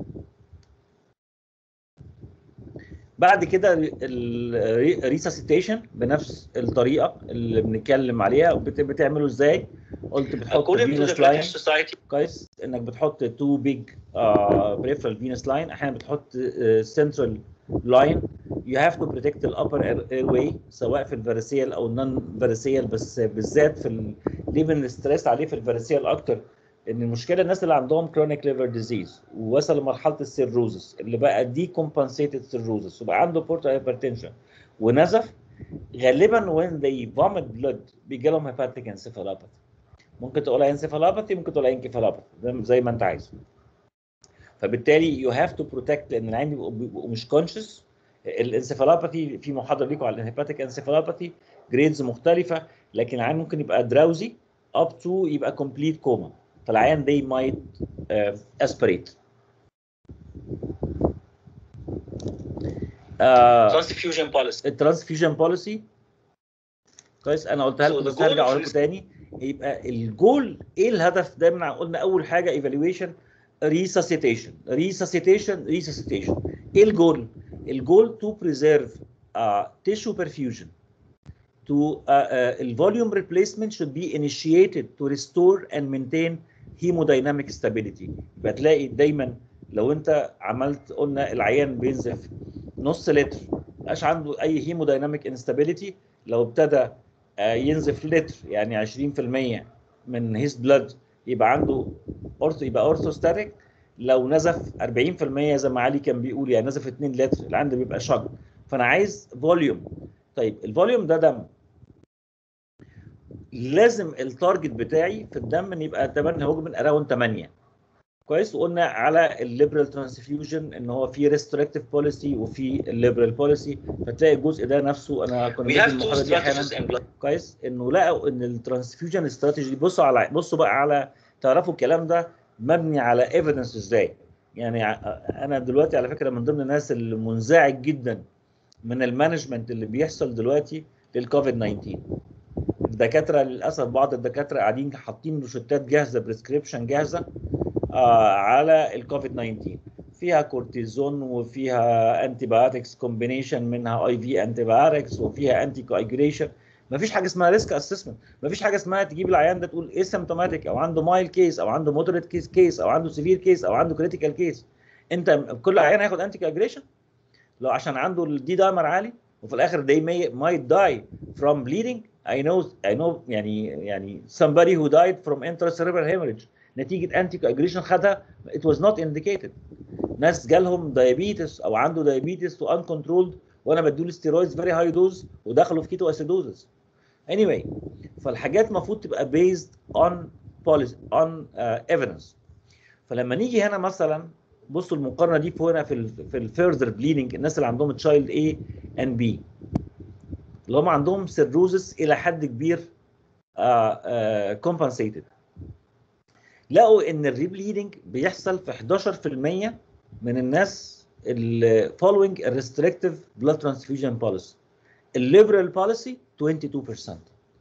بعد كده الريساسيتيشن بنفس الطريقه اللي بنتكلم عليها بت- بتعمله ازاي قلت بتحط According to the فينوس British لاين Society, كويس انك بتحط تو بيج بريفرال فينوس لاين احيانا بتحط سنترال لاين يو هاف تو بروتكت الابر اير واي سواء في الفيرسيال او النون فيرسيال بس بالذات في ال- ليه بنستريس عليه في الفيرسيال اكتر ان المشكله الناس اللي عندهم كرونيك ليفر ديزيز ووصل لمرحله السيروزس اللي بقى دي كومبنسيتد سيروزس وبقى عنده بورتال هايبرتنشن ونزف غالبا when they vomit blood بيجي لهم هيباتيك انسيفالوباثي ممكن تقولها انسيفالوباثي ممكن تقولها انكفالوباثي زي ما انت عايز فبالتالي يو هاف تو بروتكت لان العين بيبقوا بيبقوا مش كونشس الانسيفالوباثي في محاضره ليكم على الهيباتيك انسيفالوباثي جريدز مختلفه لكن العين ممكن يبقى دراوزي اب تو يبقى كومبليت كوما فالعيان they might uh, aspirate آه transfusion policy. الترانسفيوجن بوليسي كويس انا قلتها So لكم the بس goal هرجع of اقول لكم this- تاني يبقى الجول ايه الهدف دايما قلنا اول حاجه ايفالويشن ريساسيتيشن ريساسيتيشن ريساسيتيشن ايه الجول الجول تو بريزيرف تيشو perfusion to uh, uh, الفوليوم replacement should be initiated to restore and maintain hemodynamic stability يبقى تلاقي دايما لو انت عملت قلنا العيان بينزف نص لتر مبقاش عنده اي هيمودايناميك انستابيليتي لو ابتدى آه، ينزف لتر يعني 20% من هيز بلاد يبقى عنده اورثو يبقى اورثوستاتيك لو نزف 40% زي ما علي كان بيقول يعني نزف 2 لتر اللي عنده بيبقى شق فانا عايز فوليوم طيب الفوليوم ده دم لازم التارجت بتاعي في الدم ان يبقى 8 هو من اراوند 8 كويس وقلنا على الليبرال ترانسفيوجن ان هو في ريستريكتيف بوليسي وفي الليبرال بوليسي فتلاقي الجزء ده نفسه انا كنت We بدي have two المحاضره دي احيانا strategies in blood. كويس انه لقوا ان الترانسفيوجن استراتيجي بصوا على بصوا بقى على تعرفوا الكلام ده مبني على ايفيدنس ازاي يعني ع- انا دلوقتي على فكره من ضمن الناس اللي منزعج جدا من المانجمنت اللي بيحصل دلوقتي للكوفيد 19 الدكاتره للاسف بعض الدكاتره قاعدين حاطين روشتات جاهزه بريسكريبشن جاهزه آه على الكوفيد 19 فيها كورتيزون وفيها انتي بايوتكس كومبينيشن منها اي في انتي بايوتكس وفيها انتي كواجوليشن مفيش حاجه اسمها ريسك اسسمنت مفيش حاجه اسمها تجيب العيان ده تقول اسيمتوماتيك او عنده مايل كيس او عنده مودريت كيس كيس او عنده سيفير كيس او عنده كريتيكال كيس انت كل عيان هياخد انتي كواجوليشن لو عشان عنده الدي دايمر عالي وفي الاخر they may might die from bleeding I know I know يعني يعني somebody who died from intracerebral hemorrhage نتيجه انتي كواجوليشن خدها it was not indicated ناس جالهم دايابيتس او عنده دايابيتس تو uncontrolled وانا بديله ستيرويدز فيري هاي دوز ودخلوا في كيتو اسيدوزس anyway فالحاجات المفروض تبقى based on policy on uh, evidence فلما نيجي هنا مثلا بصوا المقارنه دي هنا في ال في الفيرذر بليدنج الناس اللي عندهم تشايلد A and B اللي هم عندهم سيروزس الى حد كبير كومبنسيتد لقوا ان الريبليدنج بيحصل في 11% من الناس اللي following a restrictive blood transfusion policy الليبرال policy 22%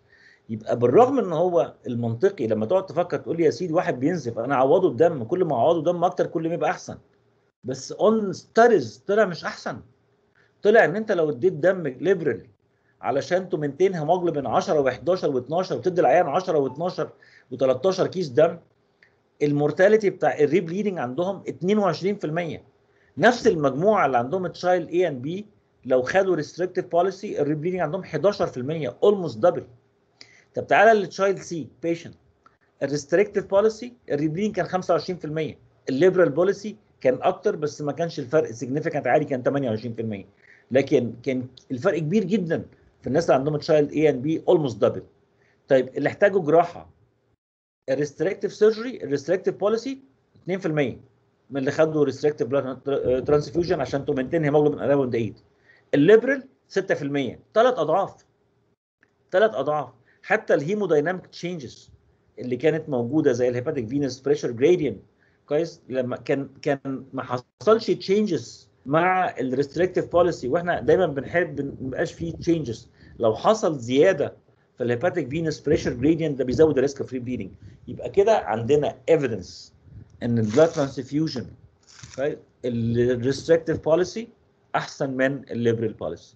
يبقى بالرغم ان هو المنطقي لما تقعد تفكر تقول لي يا سيدي واحد بينزف انا اعوضه بدم كل ما اعوضه دم اكتر كل ما يبقى احسن بس اون ستاريز طلع مش احسن طلع ان انت لو اديت دم ليبرال علشان تمنتين هيموجلوبين 10 و11 و12 وتدي العيان 10 و12 و13 كيس دم المورتاليتي بتاع الريبليدنج عندهم 22% نفس المجموعه اللي عندهم تشايلد اي ان بي لو خدوا ريستريكتيف بوليسي الريبليدنج عندهم 11% اولموست دبل طب تعالى للتشايلد سي بيشنت الريستريكتيف بوليسي الريبليدنج كان 25% الليبرال بوليسي كان اكتر بس ما كانش الفرق سيجنيفيكانت عالي كان 28% لكن كان الفرق كبير جدا في الناس اللي عندهم تشايلد اي ان بي اولموست دبل طيب اللي احتاجوا جراحه الريستريكتيف سيرجري الريستريكتيف بوليسي 2% من اللي خدوا ريستريكتيف ترانسفيوجن عشان تمنتين هيموجلوبين اراوند 8 الليبرال 6% ثلاث اضعاف ثلاث اضعاف حتى الهيمودايناميك تشينجز اللي كانت موجوده زي الهيباتيك فينس بريشر جريدينت كويس لما كان كان ما حصلش تشينجز مع الريستريكتيف بوليسي واحنا دايما بنحب ما يبقاش فيه تشينجز لو حصل زياده في الهيباتيك فينس بريشر جريدينت ده بيزود الريسك اوف ريبليدنج يبقى كده عندنا ايفيدنس ان البلاد ترانسفيوجن الريستريكتيف بوليسي احسن من الليبرال بوليسي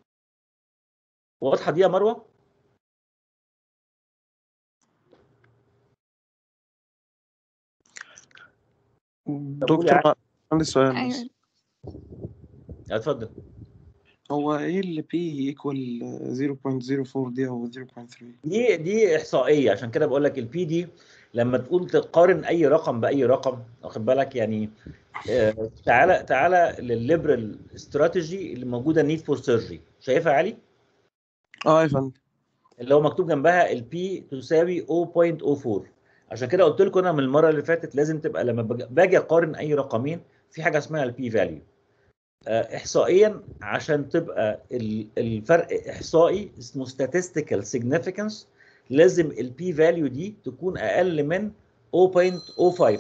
واضحه دي يا مروه؟ دكتور عندي سؤال بس ايوه اتفضل هو ايه اللي بي ايكوال 0.04 دي او 0.3 دي دي احصائيه عشان كده بقول لك البي دي لما تقول تقارن اي رقم باي رقم واخد بالك يعني آه، تعالى تعالى للليبرال استراتيجي اللي موجوده نيد فور سيرجري شايفها يا علي؟ اه يا فندم اللي هو مكتوب جنبها البي تساوي 0.04 عشان كده قلت لكم انا من المره اللي فاتت لازم تبقى لما باجي- باجي اقارن اي رقمين في حاجه اسمها البي فاليو احصائيا عشان تبقى ال- الفرق احصائي اسمه statistical significance لازم البي فاليو دي تكون اقل من 0.05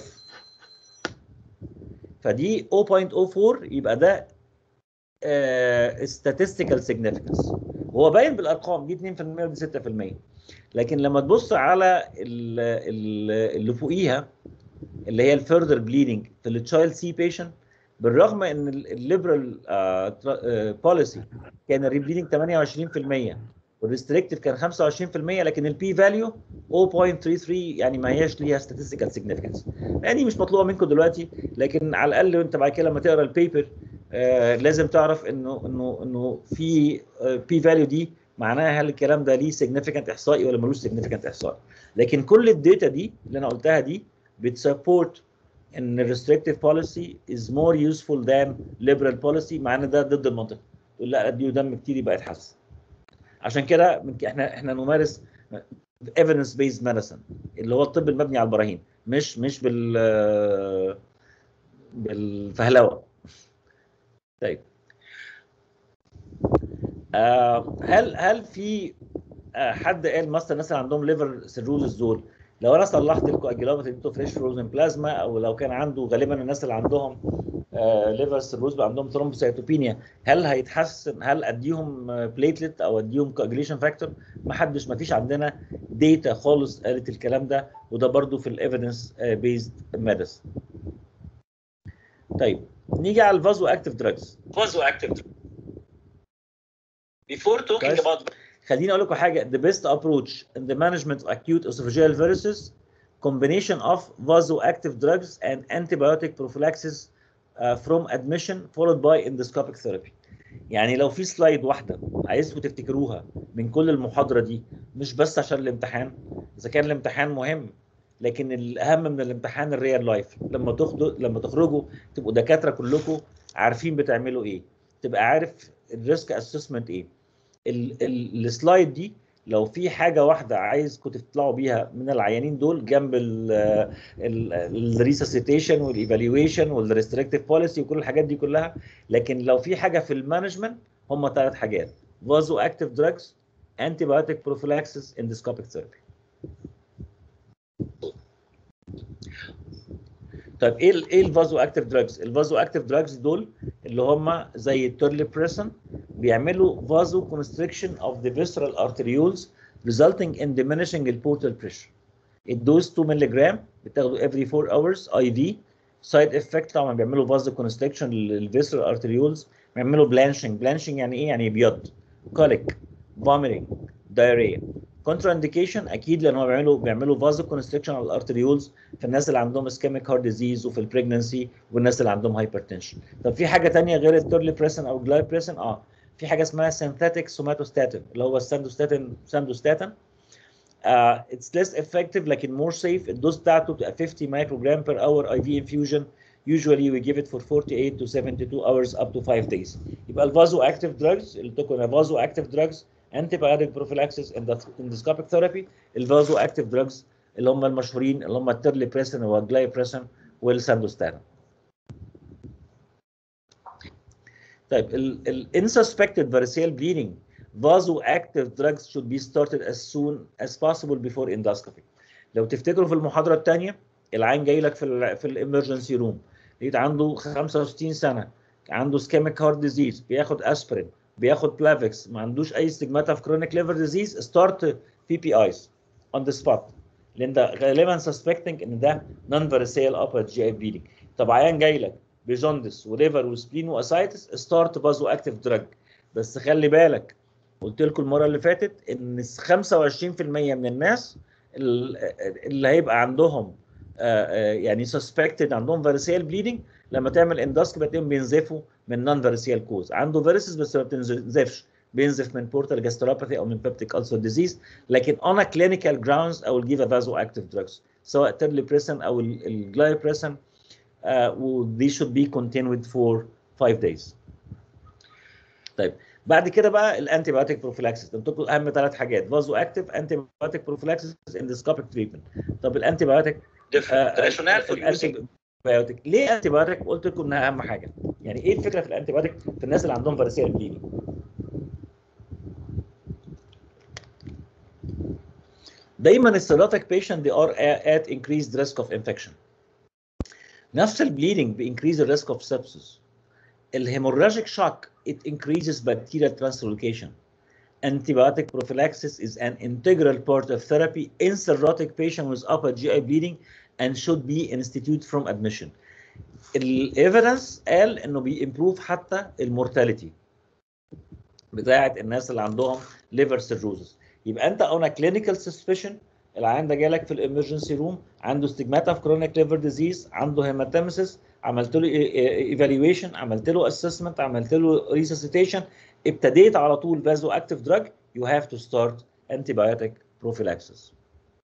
فدي 0.04 يبقى ده آه، statistical significance وهو باين بالارقام دي 2% ودي 6% لكن لما تبص على ال- ال- اللي فوقيها اللي هي الفيرذر بليدنج في التشايلد سي بيشنت بالرغم ان الليبرال بوليسي كان الريبليدنج 28% والريستريكتيف كان 25% لكن البي فاليو 0.33 يعني ما هياش ليها statistical significance يعني مش مطلوبه منكم دلوقتي لكن على الاقل وانت بعد كده لما تقرا البيبر آه لازم تعرف انه انه انه في بي فاليو دي معناها هل الكلام ده ليه significant احصائي ولا ملوش significant احصائي لكن كل الداتا دي اللي انا قلتها دي بتسبورت ان الريستريكتيف بوليسي از مور يوسفول ذان ليبرال بوليسي مع ان ده ضد المنطق تقول لا اديه دم كتير يبقى يتحسن عشان كده من- احنا احنا نمارس evidence based medicine اللي هو الطب المبني على البراهين مش مش بال بالفهلوه طيب آه هل هل في آه حد قال مثلا الناس اللي عندهم ليفر سيروزس دول لو انا صلحت الكواجيلومتر اديته فريش فروزن بلازما او لو كان عنده غالبا الناس اللي عندهم آه ليفر سيروز بقى عندهم ثرومبوسيتوبينيا هل هيتحسن هل اديهم بليتلت او اديهم كواجيليشن فاكتور ما حدش ما فيش عندنا ديتا خالص قالت الكلام ده وده برضو في الايفيدنس بيزد ميديسن طيب نيجي على الفازو اكتيف دراجز Vasoactive. Before talking كويس. about خليني اقول لكم حاجه the best approach in the management of acute esophageal varices combination of vasoactive drugs and antibiotic prophylaxis uh, from admission followed by endoscopic therapy يعني لو في سلايد واحده عايزكم تفتكروها من كل المحاضره دي مش بس عشان الامتحان اذا كان الامتحان مهم لكن الاهم من الامتحان الريال لايف لما تاخدوا لما تخرجوا تبقوا دكاتره كلكم عارفين بتعملوا ايه تبقى عارف الريسك اسسمنت ايه ال- ال- السلايد دي لو في حاجه واحده عايزكم تطلعوا بيها من العيانين دول جنب الريسسيتيشن والايفالويشن والريستريكتيف بوليسي وكل الحاجات دي كلها لكن لو في حاجه في المانجمنت هم ثلاث حاجات فازو اكتيف دراجز انتي بايوتيك بروفيلاكسس اندسكوبيك ثيرابي طيب ايه ال ايه الفازو اكتيف دراجز الفازو اكتيف دراجز دول اللي هم زي التورليبريسن بيعملوا فازو كونستريكشن اوف ذا فيسرال ارتريولز resulting in diminishing the portal pressure. الدوز 2 مللي جرام بتاخده every 4 hours IV سايد افكت طبعا بيعملوا فاز كونستريكشن للفيسرال ارتريولز بيعملوا بلانشنج بلانشنج يعني ايه يعني بيض كوليك فوميتنج دايريا كونترا انديكيشن اكيد لان هو بيعملوا بيعملوا فاز كونستريكشن على الارتريولز في الناس اللي عندهم اسكيميك هارت ديزيز وفي البريجنسي والناس اللي عندهم هايبرتنشن طب في حاجه ثانيه غير التورلي بريسن او الجلاي بريسن اه في حاجه اسمها سينثيتيك سوماتوستاتين اللي هو الساندوستاتين ساندوستاتين uh, it's less effective لكن more safe الدوز بتاعته بتبقى 50 microgram per hour IV infusion usually we give it for 48 to 72 hours up to 5 days يبقى الفازو active drugs اللي تكون فازو active drugs antibiotic prophylaxis endoscopic therapy الفازو active drugs اللي هم المشهورين اللي هم التيرلي بريسن والجلايبريسن والساندوستاتين طيب ال insuspected variceal bleeding vasoactive drugs should be started as soon as possible before endoscopy. لو تفتكروا في المحاضرة الثانية العين جاي لك في ال في الامرجنسي روم لقيت عنده 65 سنة عنده سكيميك هارت ديزيز بياخد اسبرين بياخد بلافكس ما عندوش اي ستيجماتا في كرونيك ليفر ديزيز ستارت بي بي ايز اون ذا سبوت لان ده غالبا سسبكتنج ان ده نون فيرسيال ابر جي اي بليدنج طب عيان جاي لك بجوندس وليفر وسبلين واسايتس ستارت بازو اكتيف دراج بس خلي بالك قلت لكم المره اللي فاتت ان 25% من الناس اللي هيبقى عندهم يعني سسبكتد عندهم فيرسيال بليدنج لما تعمل اندوسكوبي هتلاقيهم بينزفوا من نون فيرسيال كوز عنده فيرسز بس ما بتنزفش بينزف من بورتال جاستروباثي او من بيبتيك ألسر ديزيز لكن on a clinical grounds او give a vasoactive drugs سواء تيرليبريسن او الجلايبريسن uh, و they should be continued for 5 days طيب بعد كده بقى الانتي بايوتيك بروفيلاكسيس قلت لكم اهم ثلاث حاجات فازو اكتيف انتي بايوتيك بروفيلاكسيس اندسكوبيك تريتمنت طب الانتي بايوتيك different rationale for using بايوتيك ليه انتي بايوتيك قلت لكم انها اهم حاجه يعني ايه الفكره في الانتي بايوتيك في الناس اللي عندهم فارسيال بليدنج دايما السيروتيك بيشنت they are at increased risk of infection نفس البليدنج بينكريز الريسك اوف sepsis الهيموراجيك shock it increases bacterial translocation. Antibiotic prophylaxis is an integral part of therapy in cirrhotic patient with upper GI bleeding and should be instituted from admission. الايفيدنس قال انه بيمبروف حتى المورتاليتي بتاعه الناس اللي عندهم ليفر سيروزس يبقى انت اون كلينيكال سسبشن العيان ده جالك في الامرجنسي روم عنده ستيجماتا في كرونيك ليفر ديزيز عنده هيماتيمسيس عملت له ايفالويشن عملت له اسسمنت عملت له ريسسيتيشن ابتديت على طول فازو اكتيف دراج يو هاف تو ستارت انتي بايوتيك بروفيلاكسس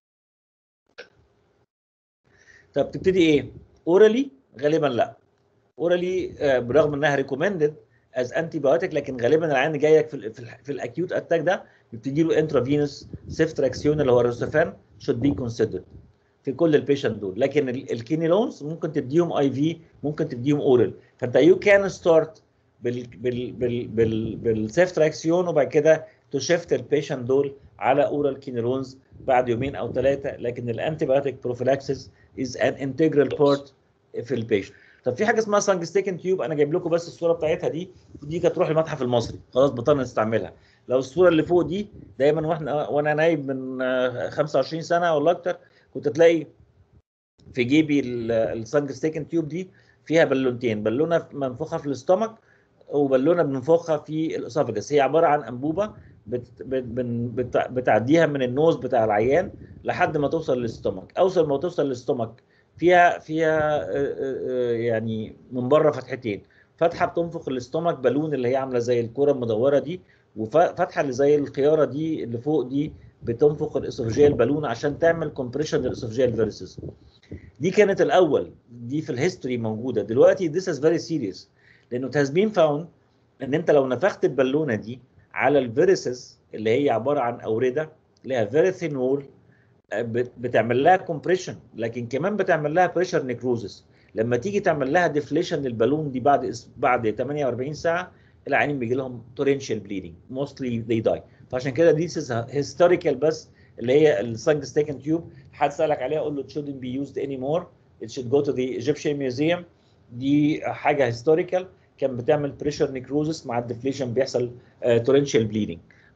طب تبتدي ايه اورالي غالبا لا اورالي برغم انها ريكومندد از انتي بايوتيك لكن غالبا العيان جاي لك في ال في, ال في الاكيوت اتاك ده بيبتدي له انترافينوس سيفتراكسيون اللي هو الروسفان should be considered في كل البيشنت دول لكن الكينيلونز ممكن تديهم اي في ممكن تديهم اورال فانت يو كان ستارت بال بال بال بال بالسيفتراكسيون وبعد كده تشفت البيشنت دول على اورال كينيلونز بعد يومين او ثلاثه لكن الانتي بايوتيك بروفيلاكسيس از ان انتجرال بارت في البيشنت طب في حاجه اسمها سانجستيكن تيوب انا جايب لكم بس الصوره بتاعتها دي دي كانت تروح المتحف المصري خلاص بطلنا نستعملها لو الصوره اللي فوق دي دايما واحنا وانا نايم من 25 سنه ولا اكتر كنت تلاقي في جيبي السانجستيكن تيوب دي فيها بالونتين بالونه منفوخه في الاستومك وبالونه بننفخها في الاسوفجس هي عباره عن انبوبه بت بت بتعديها من النوز بتاع العيان لحد ما توصل للاستومك اوصل ما توصل للاستومك فيها فيها يعني من بره فتحتين فتحه بتنفخ الاستومك بالون اللي هي عامله زي الكره المدوره دي وفتحه اللي زي الخياره دي اللي فوق دي بتنفخ الاسوفجيال بالون عشان تعمل كومبريشن للاسوفجيال فيرسز دي كانت الاول دي في الهيستوري موجوده دلوقتي this is very serious لانه it has been found ان انت لو نفخت البالونه دي على الفيرسز اللي هي عباره عن اورده اللي هي فيري ثين وول بتعمل لها كومبريشن لكن كمان بتعمل لها بريشر نيكروزس لما تيجي تعمل لها ديفليشن للبالون دي بعد بعد 48 ساعه العيانين بيجي لهم تورنشال بليدنج موستلي they die فعشان كده دي هيستوريكال بس اللي هي السانجستيكن تيوب حد سالك عليها قول له it shouldn't be used anymore it should go to the Egyptian Museum دي حاجه هيستوريكال كان بتعمل بريشر نيكروزس مع الديفليشن بيحصل تورنشال بليدنج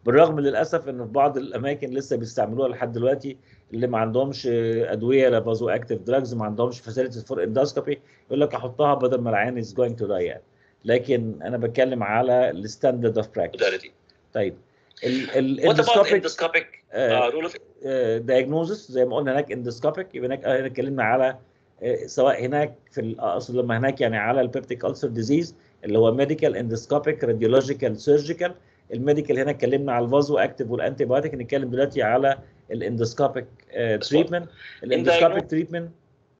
بالرغم للاسف ان في بعض الاماكن لسه بيستعملوها لحد دلوقتي اللي ما عندهمش ادويه لا بازو اكتيف دراجز ما عندهمش فاسيلتيز فور اندوسكوبي يقول لك احطها بدل ما العيان از جوينج تو داي يعني لكن انا بتكلم على الستاندرد اوف براكتس modality. طيب ال What about الاندوسكوبيك endoscopic آه، uh, rule of دايجنوزس زي ما قلنا هناك اندوسكوبيك يبقى هناك هنا اتكلمنا على آه، سواء هناك في ال- اقصد لما هناك يعني على البيبتيك ألسر ديزيز اللي هو ميديكال اندوسكوبيك راديولوجيكال سيرجيكال الميديكال هنا اتكلمنا على الفازو اكتيف والانتي بايوتيك نتكلم دلوقتي على الاندوسكوبيك تريتمنت الاندوسكوبيك تريتمنت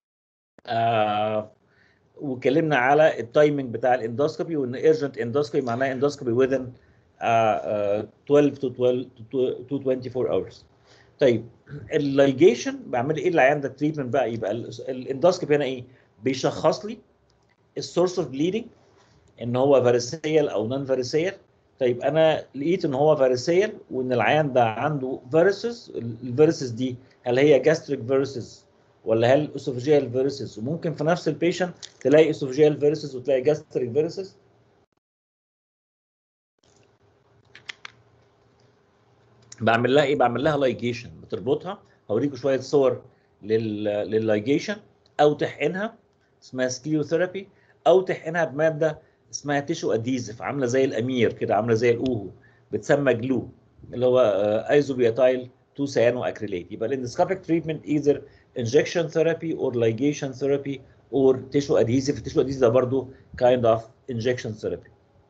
واتكلمنا على التايمنج بتاع الاندوسكوبي وان ايرجنت اندوسكوبي معناه اندوسكوبي within آه، آه، 12 to 12 to to 24 hours طيب اللايجيشن بعمل ايه اللي عندك تريتمنت بقى يبقى الاندوسكوبي هنا ايه بيشخص لي السورس اوف بليدنج ان هو فاريسيال او نون فاريسيال طيب انا لقيت ان هو فاريسيال وان العيان ده عنده فيروسز الفيروسز دي هل هي جاستريك فيروسز ولا هل اسوفجيال فيروسز وممكن في نفس البيشنت تلاقي اسوفجيال فيروسز وتلاقي جاستريك فيروسز بعمل لها ايه بعمل لها لايجيشن بتربطها هوريكم شويه صور لل لللايجيشن او تحقنها اسمها سكليوثيرابي او تحقنها بماده اسمها تيشو اديزف عامله زي الامير كده عامله زي الاوهو بتسمى جلو اللي هو ايزوبياتايل 2 سيانو اكريليت يبقى الاندسكوبيك تريتمنت ايذر انجكشن ثيرابي اور لايجيشن ثيرابي اور تيشو اديزف التيشو اديزف ده برضه كايند اوف انجكشن ثيرابي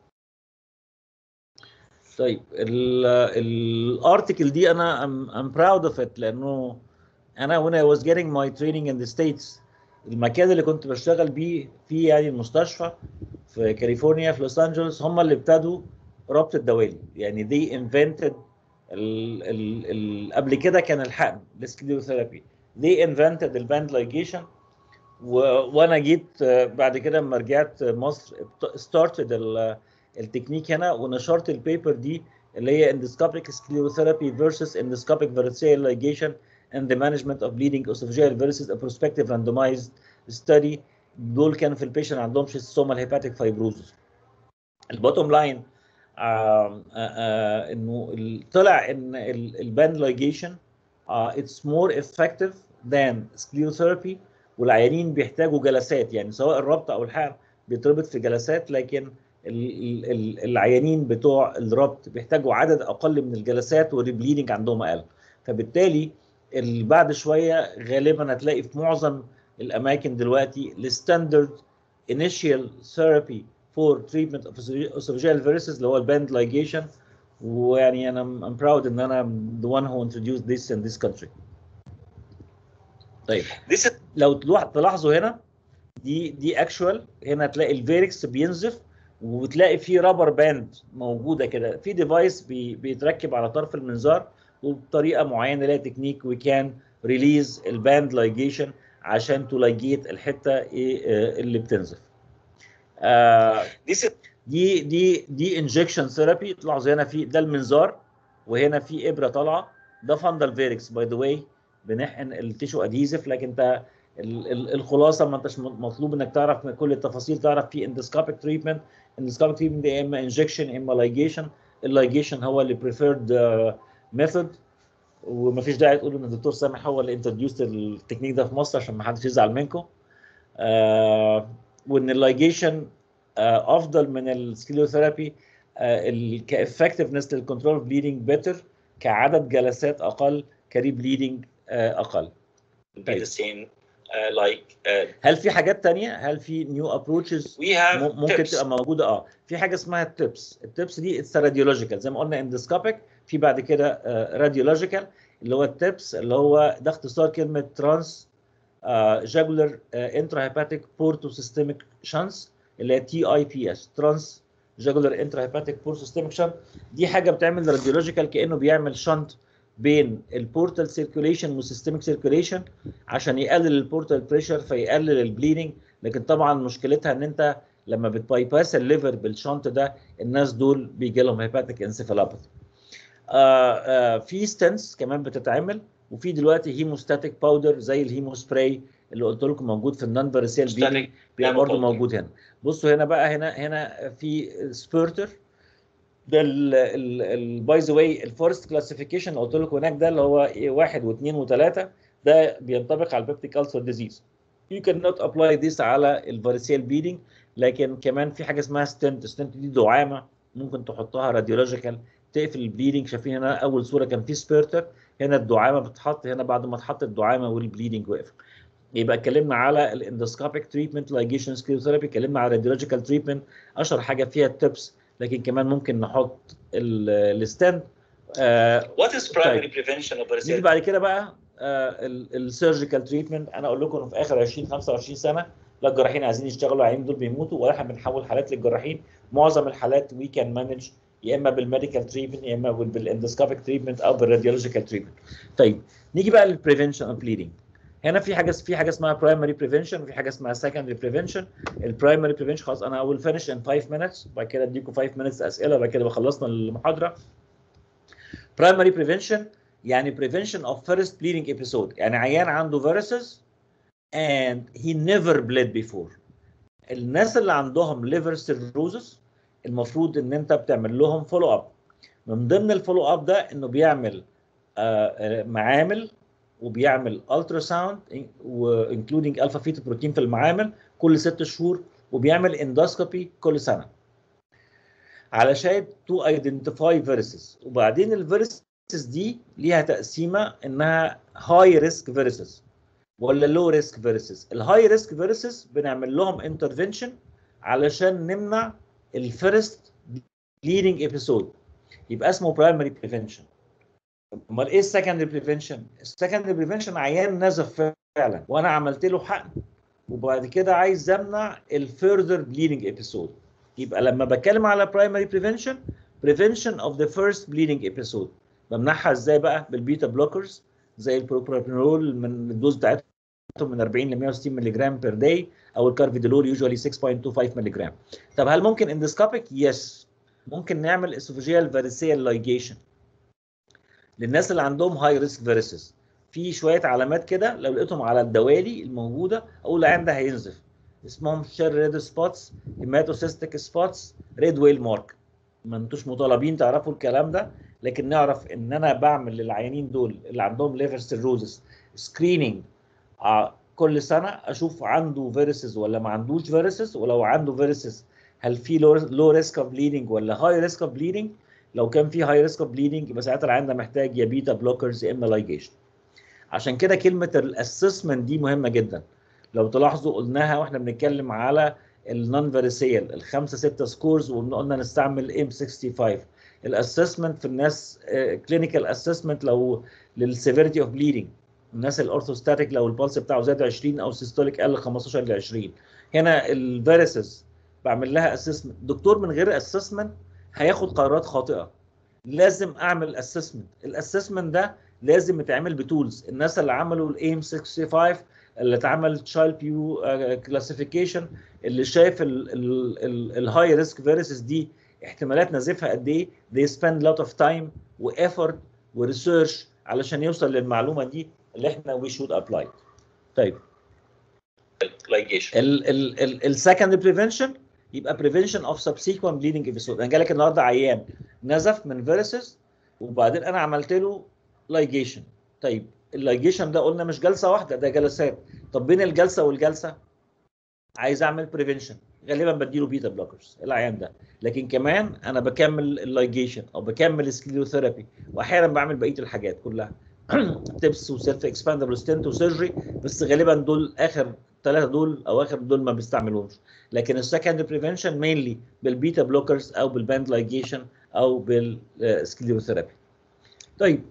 طيب الارتكل دي انا I'm, I'm proud of it لانه انا when I was getting my training in the states المكان اللي كنت بشتغل بيه فيه يعني المستشفى في كاليفورنيا في لوس انجلوس هم اللي ابتدوا ربط الدوالي يعني they invented ال ال ال قبل كده كان الحقن السكليوثيرابي they invented الباند لايجيشن وانا جيت آه، بعد كده لما رجعت مصر started ال- التكنيك هنا ونشرت البيبر دي اللي هي endoscopic sclerotherapy versus endoscopic variceal ligation and the management of bleeding esophageal versus a prospective randomized study دول كانوا في البيشنت عندهم شيستوما الهيباتيك فايبروزس البوتوم لاين انه ال- طلع ان الباند لايجيشن اتس مور effective than sclerotherapy والعيانين بيحتاجوا جلسات يعني سواء الربط او الحقن بيتربط في جلسات لكن ال- ال- العيانين بتوع الربط بيحتاجوا عدد اقل من الجلسات والبليدنج عندهم اقل فبالتالي ال- بعد شويه غالبا هتلاقي في معظم الاماكن دلوقتي الستاندرد initial therapy for treatment of esophageal varices اللي هو الباند ligation ويعني انا I'm proud ان انا the one who introduced this in this country. طيب This is لو تلوح- تلاحظوا هنا دي دي اكشوال هنا تلاقي الفيركس بينزف وتلاقي فيه رابر باند موجوده كده في ديفايس بي بيتركب على طرف المنظار وبطريقه معينه لها تكنيك وي كان ريليز الباند لايجيشن عشان تلايجيت الحته ايه آه، اللي بتنزف. آه this is دي دي دي انجكشن ثيرابي تلاحظوا هنا في ده المنظار وهنا في ابره طالعه ده فاندال فيركس باي ذا واي بنحقن التيشو اديزف لكن انت ال- ال- الخلاصه ما انتش مطلوب انك تعرف من كل التفاصيل تعرف في اندسكوبيك تريتمنت اندسكوبيك تريتمنت يا اما انجكشن يا اما لايجيشن اللايجيشن هو اللي بريفيرد ميثود ومفيش داعي تقولوا ان الدكتور سامح هو اللي انتروديوست التكنيك ده في مصر عشان ما حدش يزعل منكم آه وان اللايجيشن آه افضل من السكليوثيرابي آه كافكتفنس للكنترول اوف بليدنج بيتر كعدد جلسات اقل كري بليدنج آه اقل be the same uh, like uh, هل في حاجات تانية هل في نيو ابروتشز we have ممكن tips. تبقى موجوده اه في حاجه اسمها التبس التبس دي اتس راديولوجيكال زي ما قلنا اندسكوبيك في بعد كده راديولوجيكال اللي هو التبس اللي هو ده اختصار كلمه ترانس جاجولر انترا هيباتيك بورتو سيستميك شانس اللي هي تي اي بي اس ترانس جاجولر انترا هيباتيك بورتو سيستميك شانت دي حاجه بتعمل راديولوجيكال كانه بيعمل شنت بين البورتال سيركيوليشن والسيستميك سيركيوليشن عشان يقلل البورتال بريشر فيقلل البليدنج لكن طبعا مشكلتها ان انت لما بتبايباس الليفر بالشنط ده الناس دول بيجي لهم هيباتيك انسيفالوباثي آه آه في ستنس كمان بتتعمل وفي دلوقتي هيموستاتيك باودر زي الهيمو سبراي اللي قلت لكم موجود في النون فيرسيال بيلينج Static بيبقى برضه powder. موجود هنا بصوا هنا بقى هنا هنا في سبيرتر ده الباي ذا واي الفورست كلاسيفيكيشن اللي قلت لكم هناك ده اللي هو إيه واحد واثنين وثلاثه ده بينطبق على البيبتيك ألسر ديزيز you cannot apply this على الفاريسيال بيدنج لكن كمان في حاجه اسمها ستنت ستنت دي دعامه ممكن تحطها راديولوجيكال تقفل البليدنج شايفين هنا اول صوره كان في سبيرتر هنا الدعامه بتتحط هنا بعد ما اتحط الدعامه والبليدنج وقف يبقى اتكلمنا على الاندوسكوبيك تريتمنت لايجيشن سكيوثيرابي اتكلمنا على الراديولوجيكال تريتمنت اشهر حاجه فيها التبس لكن كمان ممكن نحط الستند What is primary prevention of نيجي varicella? بعد كده بقى السيرجيكال تريتمنت انا اقول لكم إنه في اخر 20 25 سنه لا الجراحين عايزين يشتغلوا العيانين دول بيموتوا ولا احنا بنحول حالات للجراحين معظم الحالات وي كان مانج يا اما بالميديكال تريتمنت يا اما بالاندوسكوبيك تريتمنت او بالراديولوجيكال تريتمنت طيب نيجي بقى للبريفنشن اوف بليدنج هنا في حاجه في حاجه اسمها برايمري بريفنشن وفي حاجه اسمها سكندري بريفنشن البرايمري بريفنشن خلاص انا اول فينش ان 5 minutes بعد كده اديكم 5 minutes اسئله بعد كده خلصنا المحاضره برايمري بريفنشن يعني prevention of first bleeding episode يعني عيان عنده varices and he never bled before الناس اللي عندهم liver cirrhosis المفروض ان انت بتعمل لهم فولو اب من ضمن الفولو اب ده انه بيعمل آه، آه، معامل وبيعمل الترا ساوند وانكلودنج الفا فيتا بروتين في المعامل كل ست شهور وبيعمل اندوسكوبي كل سنه علشان تو ايدنتيفاي فيروسز وبعدين الفيروسز دي ليها تقسيمه انها هاي ريسك فيروسز ولا لو ريسك فيروسز الهاي ريسك فيروسز بنعمل لهم انترفنشن علشان نمنع الفيرست بليدنج ابيسود يبقى اسمه برايمري بريفنشن امال ايه السكندري بريفنشن السكندري بريفنشن عيان نزف فعلا وانا عملت له حقن وبعد كده عايز امنع الفيرذر بليدنج ابيسود يبقى لما بتكلم على برايمري بريفنشن prevention of the first bleeding episode بمنعها ازاي بقى بالبيتا بلوكرز زي البروبرانول من الدوز بتاعتهم من 40 ل 160 مللي جرام بير داي او الكارفيدولول يوجوالي 6.25 مللي جرام طب هل ممكن اندسكوبيك يس ممكن نعمل اسوفيجيال فاريسيال لايجيشن للناس اللي عندهم هاي ريسك فيرسز في شويه علامات كده لو لقيتهم على الدوالي الموجوده اقول العيان ده هينزف اسمهم شير ريد سبوتس هيماتوسيستيك سبوتس ريد ويل مارك ما انتوش مطالبين تعرفوا الكلام ده لكن نعرف ان انا بعمل للعيانين دول اللي عندهم ليفر سيروزس سكريننج كل سنه اشوف عنده فيروسز ولا ما عندوش فيروسز ولو عنده فيروسز هل في لو ريسك اوف بليدنج ولا هاي ريسك اوف بليدنج لو كان في هاي ريسك اوف بليدنج يبقى ساعتها العيان ده محتاج يا بيتا بلوكرز يا اما لايجيشن عشان كده كلمه الاسسمنت دي مهمه جدا لو تلاحظوا قلناها واحنا بنتكلم على النون فيريسيال الخمسه سته سكورز وقلنا نستعمل ام 65 الاسسمنت في الناس كلينيكال اسسمنت لو للسيفيريتي اوف بليدنج الناس الاورثوستاتيك لو البلس بتاعه زاد 20 او سيستوليك قل 15 ل 20 هنا الفيرسز بعمل لها اسسمنت دكتور من غير اسسمنت هياخد قرارات خاطئه لازم اعمل اسسمنت الاسسمنت ده لازم يتعمل بتولز الناس اللي عملوا الايم 65 اللي اتعمل تشايلد بيو كلاسيفيكيشن اللي شايف الهاي ريسك فيروسز دي احتمالات نزيفها قد ايه they spend lot of time وeffort وريسيرش علشان يوصل للمعلومه دي اللي احنا we should apply طيب ligation السكند بريفنشن يبقى prevention of subsequent bleeding episode انا جالك النهارده عيان نزف من فيروسز وبعدين انا عملت له لايجيشن طيب اللايجيشن ده قلنا مش جلسه واحده ده جلسات طب بين الجلسه والجلسه عايز اعمل بريفنشن غالبا بديله بيتا بلوكرز العيان ده لكن كمان انا بكمل اللايجيشن او بكمل سكليوثيرابي واحيانا بعمل بقيه الحاجات كلها تبس وسيلف اكسباندبل ستنت وسيرجري بس غالبا دول اخر ثلاثه دول او اخر دول ما بيستعملوهمش لكن السكند بريفنشن مينلي بالبيتا بلوكرز او بالباند لايجيشن او بالسكليوثيرابي طيب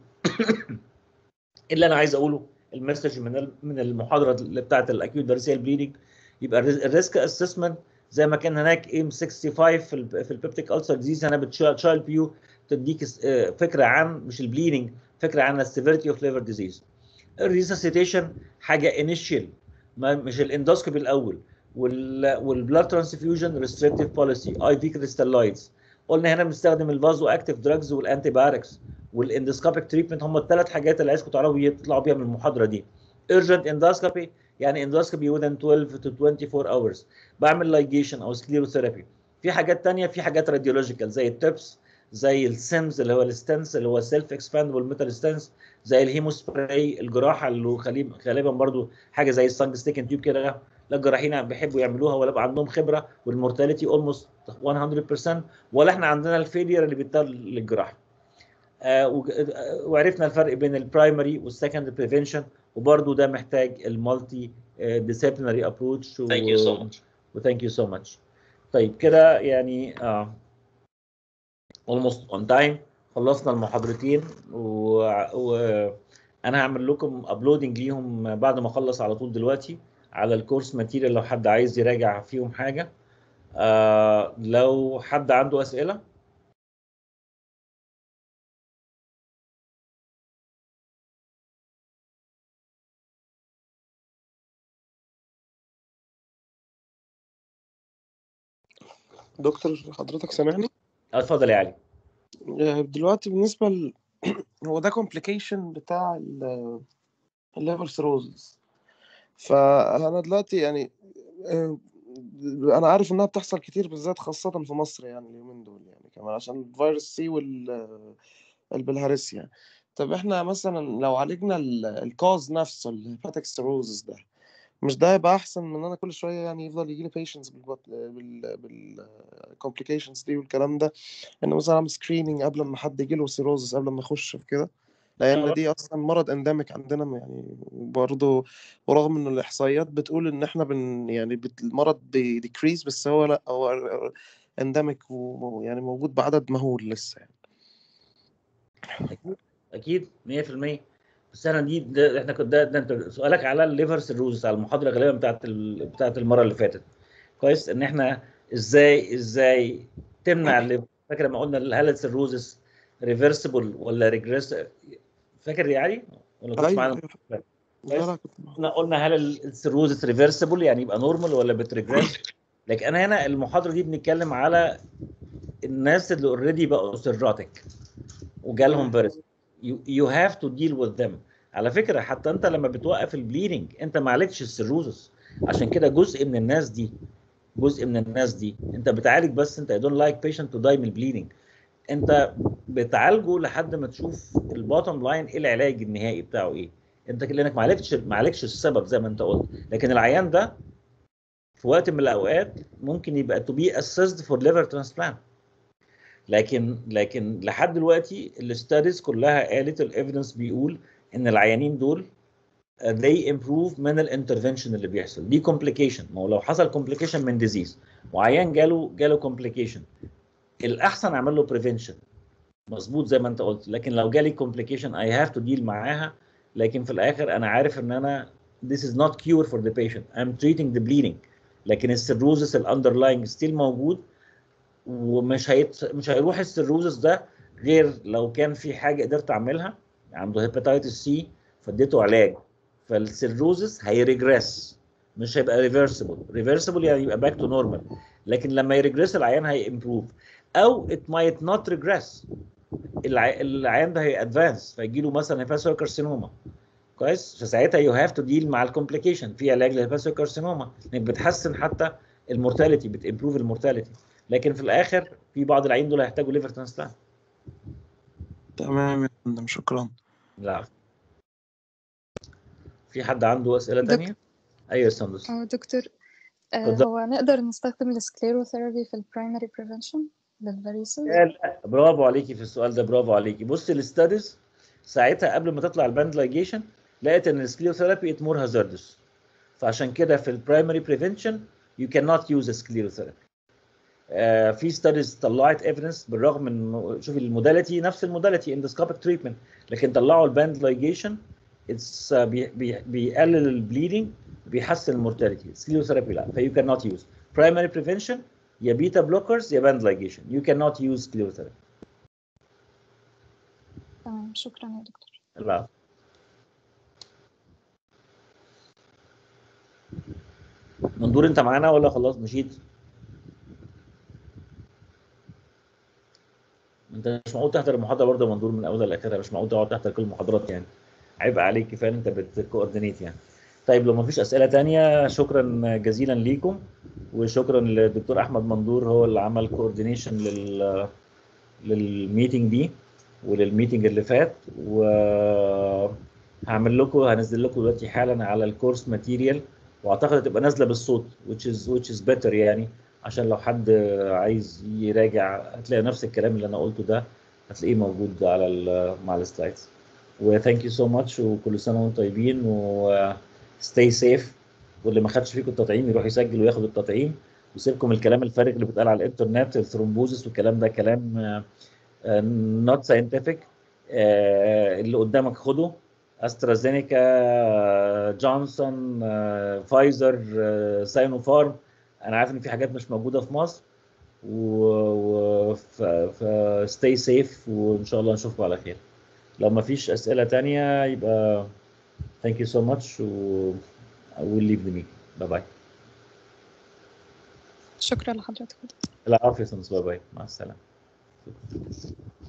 اللي انا عايز اقوله المسج من من المحاضره اللي بتاعت الاكيوت فارسيال بليدنج يبقى الريسك اسسمنت زي ما كان هناك ام 65 في ال في البيبتيك السر ديزيز هنا بتشايلد بيو تديك فكره عن مش البليدنج فكره عن السيفيريتي اوف ليفر ديزيز الريسسيتيشن حاجه انيشال مش الاندوسكوبي الاول والبلاد ترانسفيوجن ريستريكتيف بوليسي اي في كريستاللايتس قلنا هنا بنستخدم الفازو اكتيف دراجز والانتي بايركس والاندوسكوبيك تريتمنت هم الثلاث حاجات اللي عايزكم تعرفوا تطلعوا بيها من المحاضره دي urgent endoscopy يعني endoscopy within 12 to 24 hours بعمل ligation او سكليروثيرابي في حاجات تانية في حاجات راديولوجيكال زي التبس زي السيمز اللي هو الستنس اللي هو سيلف اكسباندبل ميتال ستنس زي الهيموسبراي الجراحه اللي غالبا غالبا برضو حاجه زي السانج ستيكن تيوب كده لا الجراحين بيحبوا يعملوها ولا بقى عندهم خبره والمورتاليتي اولموست 100% ولا احنا عندنا الفيلير اللي بيضطر للجراحه آه وج- آه، وعرفنا الفرق بين البرايمري والسكندري بريفنشن وبرضو ده محتاج المالتي ديسيبلينري ابروتش Thank you so much. وثانك يو سو ماتش طيب كده يعني آه almost on time خلصنا المحاضرتين وانا و... أنا هعمل لكم ابلودنج ليهم بعد ما اخلص على طول دلوقتي على الكورس ماتيريال لو حد عايز يراجع فيهم حاجه آه لو حد عنده اسئله دكتور حضرتك سامعني آه، اتفضل يا علي آه، دلوقتي بالنسبة ل... هو ده كومبليكيشن بتاع الليفر سيروزز فأنا دلوقتي يعني آه، أنا عارف إنها بتحصل كتير بالذات خاصة في مصر يعني اليومين دول يعني كمان عشان فيروس سي وال البلهارسيا طب احنا مثلا لو عالجنا الكوز نفسه الهيباتيك سيروزز ده مش ده يبقى احسن من ان انا كل شويه يعني يفضل يجي لي بيشنتس بالبط... بال بال complications دي والكلام ده ان مثلا اعمل سكريننج قبل ما حد يجي له سيروزس قبل ما يخش في كده لان دي اصلا مرض انديميك عندنا يعني برضه ورغم ان الاحصائيات بتقول ان احنا بن يعني بت... المرض بيديكريز بس هو لا هو انديميك ويعني موجود بعدد مهول لسه يعني اكيد اكيد 100% بس انا دي ده احنا كنت ده, ده انت سؤالك على الليفر سيروزس على المحاضره غالبا بتاعت ال... بتاعت المره اللي فاتت كويس ان احنا ازاي ازاي تمنع الليفر فاكر لما قلنا هل السيروزس ريفرسبل ولا ريجريس فاكر يا علي ولا كنت ايوه معانا أيوة. كويس؟ لا لا كنت معاك. قلنا قلنا هل السيروزس ريفرسبل يعني يبقى نورمال ولا بتريجريس لكن انا هنا المحاضره دي بنتكلم على الناس اللي اوريدي بقوا سيروتك وجالهم فيروس يو هاف تو ديل وذ ذم على فكره حتى انت لما بتوقف البليدنج انت ما عالجتش السيروزس عشان كده جزء من الناس دي جزء من الناس دي انت بتعالج بس انت دون لايك بيشنت تو داي من البليدنج انت بتعالجه لحد ما تشوف البوتtom لاين ايه العلاج النهائي بتاعه ايه انت لانك ما عالجتش ما عالجتش السبب زي ما انت قلت لكن العيان ده في وقت من الاوقات ممكن يبقى تو بي اسيست فور ليفر ترانسبلانت لكن لكن لحد دلوقتي الاستاديز كلها قالت الايفيدنس بيقول ان العيانين دول uh, they improve من الانترفنشن اللي بيحصل دي complication ما هو لو حصل complication من ديزيز وعيان جاله جاله complication الاحسن اعمل له prevention مظبوط زي ما انت قلت لكن لو جالي complication I have to deal معاها لكن في الاخر انا عارف ان انا this is not cure for the patient I'm treating the bleeding لكن السيروزس الاندرلاينج ستيل موجود ومش هيت... مش هيروح السيروزس ده غير لو كان في حاجه قدرت اعملها عنده هيباتيتس سي فاديته علاج فالسيروزس هيريجريس مش هيبقى ريفرسبل ريفرسبل يعني يبقى باك تو نورمال لكن لما يريجريس العيان هيمبروف او ات مايت نوت ريجريس العيان ده هيادفانس فيجي له مثلا هيباسو كارسينوما كويس فساعتها يو هاف تو ديل مع الكومبليكيشن في علاج للهيباسو كارسينوما انك بتحسن حتى المورتاليتي بتمبروف المورتاليتي لكن في الاخر في بعض العيان دول هيحتاجوا ليفر ترانسبلانت تمام يا فندم شكرا لا في حد عنده اسئله دك- ثانيه ايوه يا سندس اه دكتور آه اتفضل. هو نقدر نستخدم السكليروثيرابي في البرايمري بريفنشن للفاريسز لا برافو عليكي في السؤال ده برافو عليكي بصي الاستاديز ساعتها قبل ما تطلع الباند لايجيشن لقيت ان السكليروثيرابي ات مور هازاردس فعشان كده في البرايمري بريفنشن يو كان نوت يوز سكليروثيرابي في ستاديز طلعت ايفيدنس بالرغم انه شوفي الموداليتي نفس الموداليتي اندوسكوبيك تريتمنت لكن طلعوا الباند لايجيشن اتس بيقلل البليدنج بيحسن المورتاليتي سكليروثيرابي لا فيو كان نوت يوز برايمري بريفنشن يا بيتا بلوكرز يا باند لايجيشن يو كان نوت يوز سكليروثيرابي تمام شكرا يا دكتور لا مندور انت معانا ولا خلاص مشيت؟ انت مش معقول تحضر المحاضره برضه يا مندور من اولها لاخرها مش معقول تقعد تحضر كل المحاضرات يعني عيب عليك كفايه ان انت بتكوردينيت يعني طيب لو ما فيش اسئله تانية شكرا جزيلا ليكم وشكرا للدكتور احمد مندور هو اللي عمل كوردينيشن لل للميتنج دي وللميتنج اللي فات و هعمل لكم هنزل لكم دلوقتي حالا على الكورس ماتيريال واعتقد هتبقى نازله بالصوت which is which is better يعني عشان لو حد عايز يراجع هتلاقي نفس الكلام اللي انا قلته ده هتلاقيه موجود على ال مع السلايدز و thank you so much وكل سنه وانتم طيبين و stay safe واللي ما خدش فيكم التطعيم يروح يسجل وياخد التطعيم وسيبكم الكلام الفارغ اللي بيتقال على الانترنت الثرومبوزس والكلام ده كلام نوت ساينتفك اللي قدامك خده استرازينيكا جونسون فايزر ساينوفارم انا عارف ان في حاجات مش موجوده في مصر و ف ستي سيف وان شاء الله نشوفكم على خير لو ما فيش اسئله تانية يبقى thank you so much و I will leave the meeting bye bye شكرا لحضرتك العافيه يا باي باي مع السلامه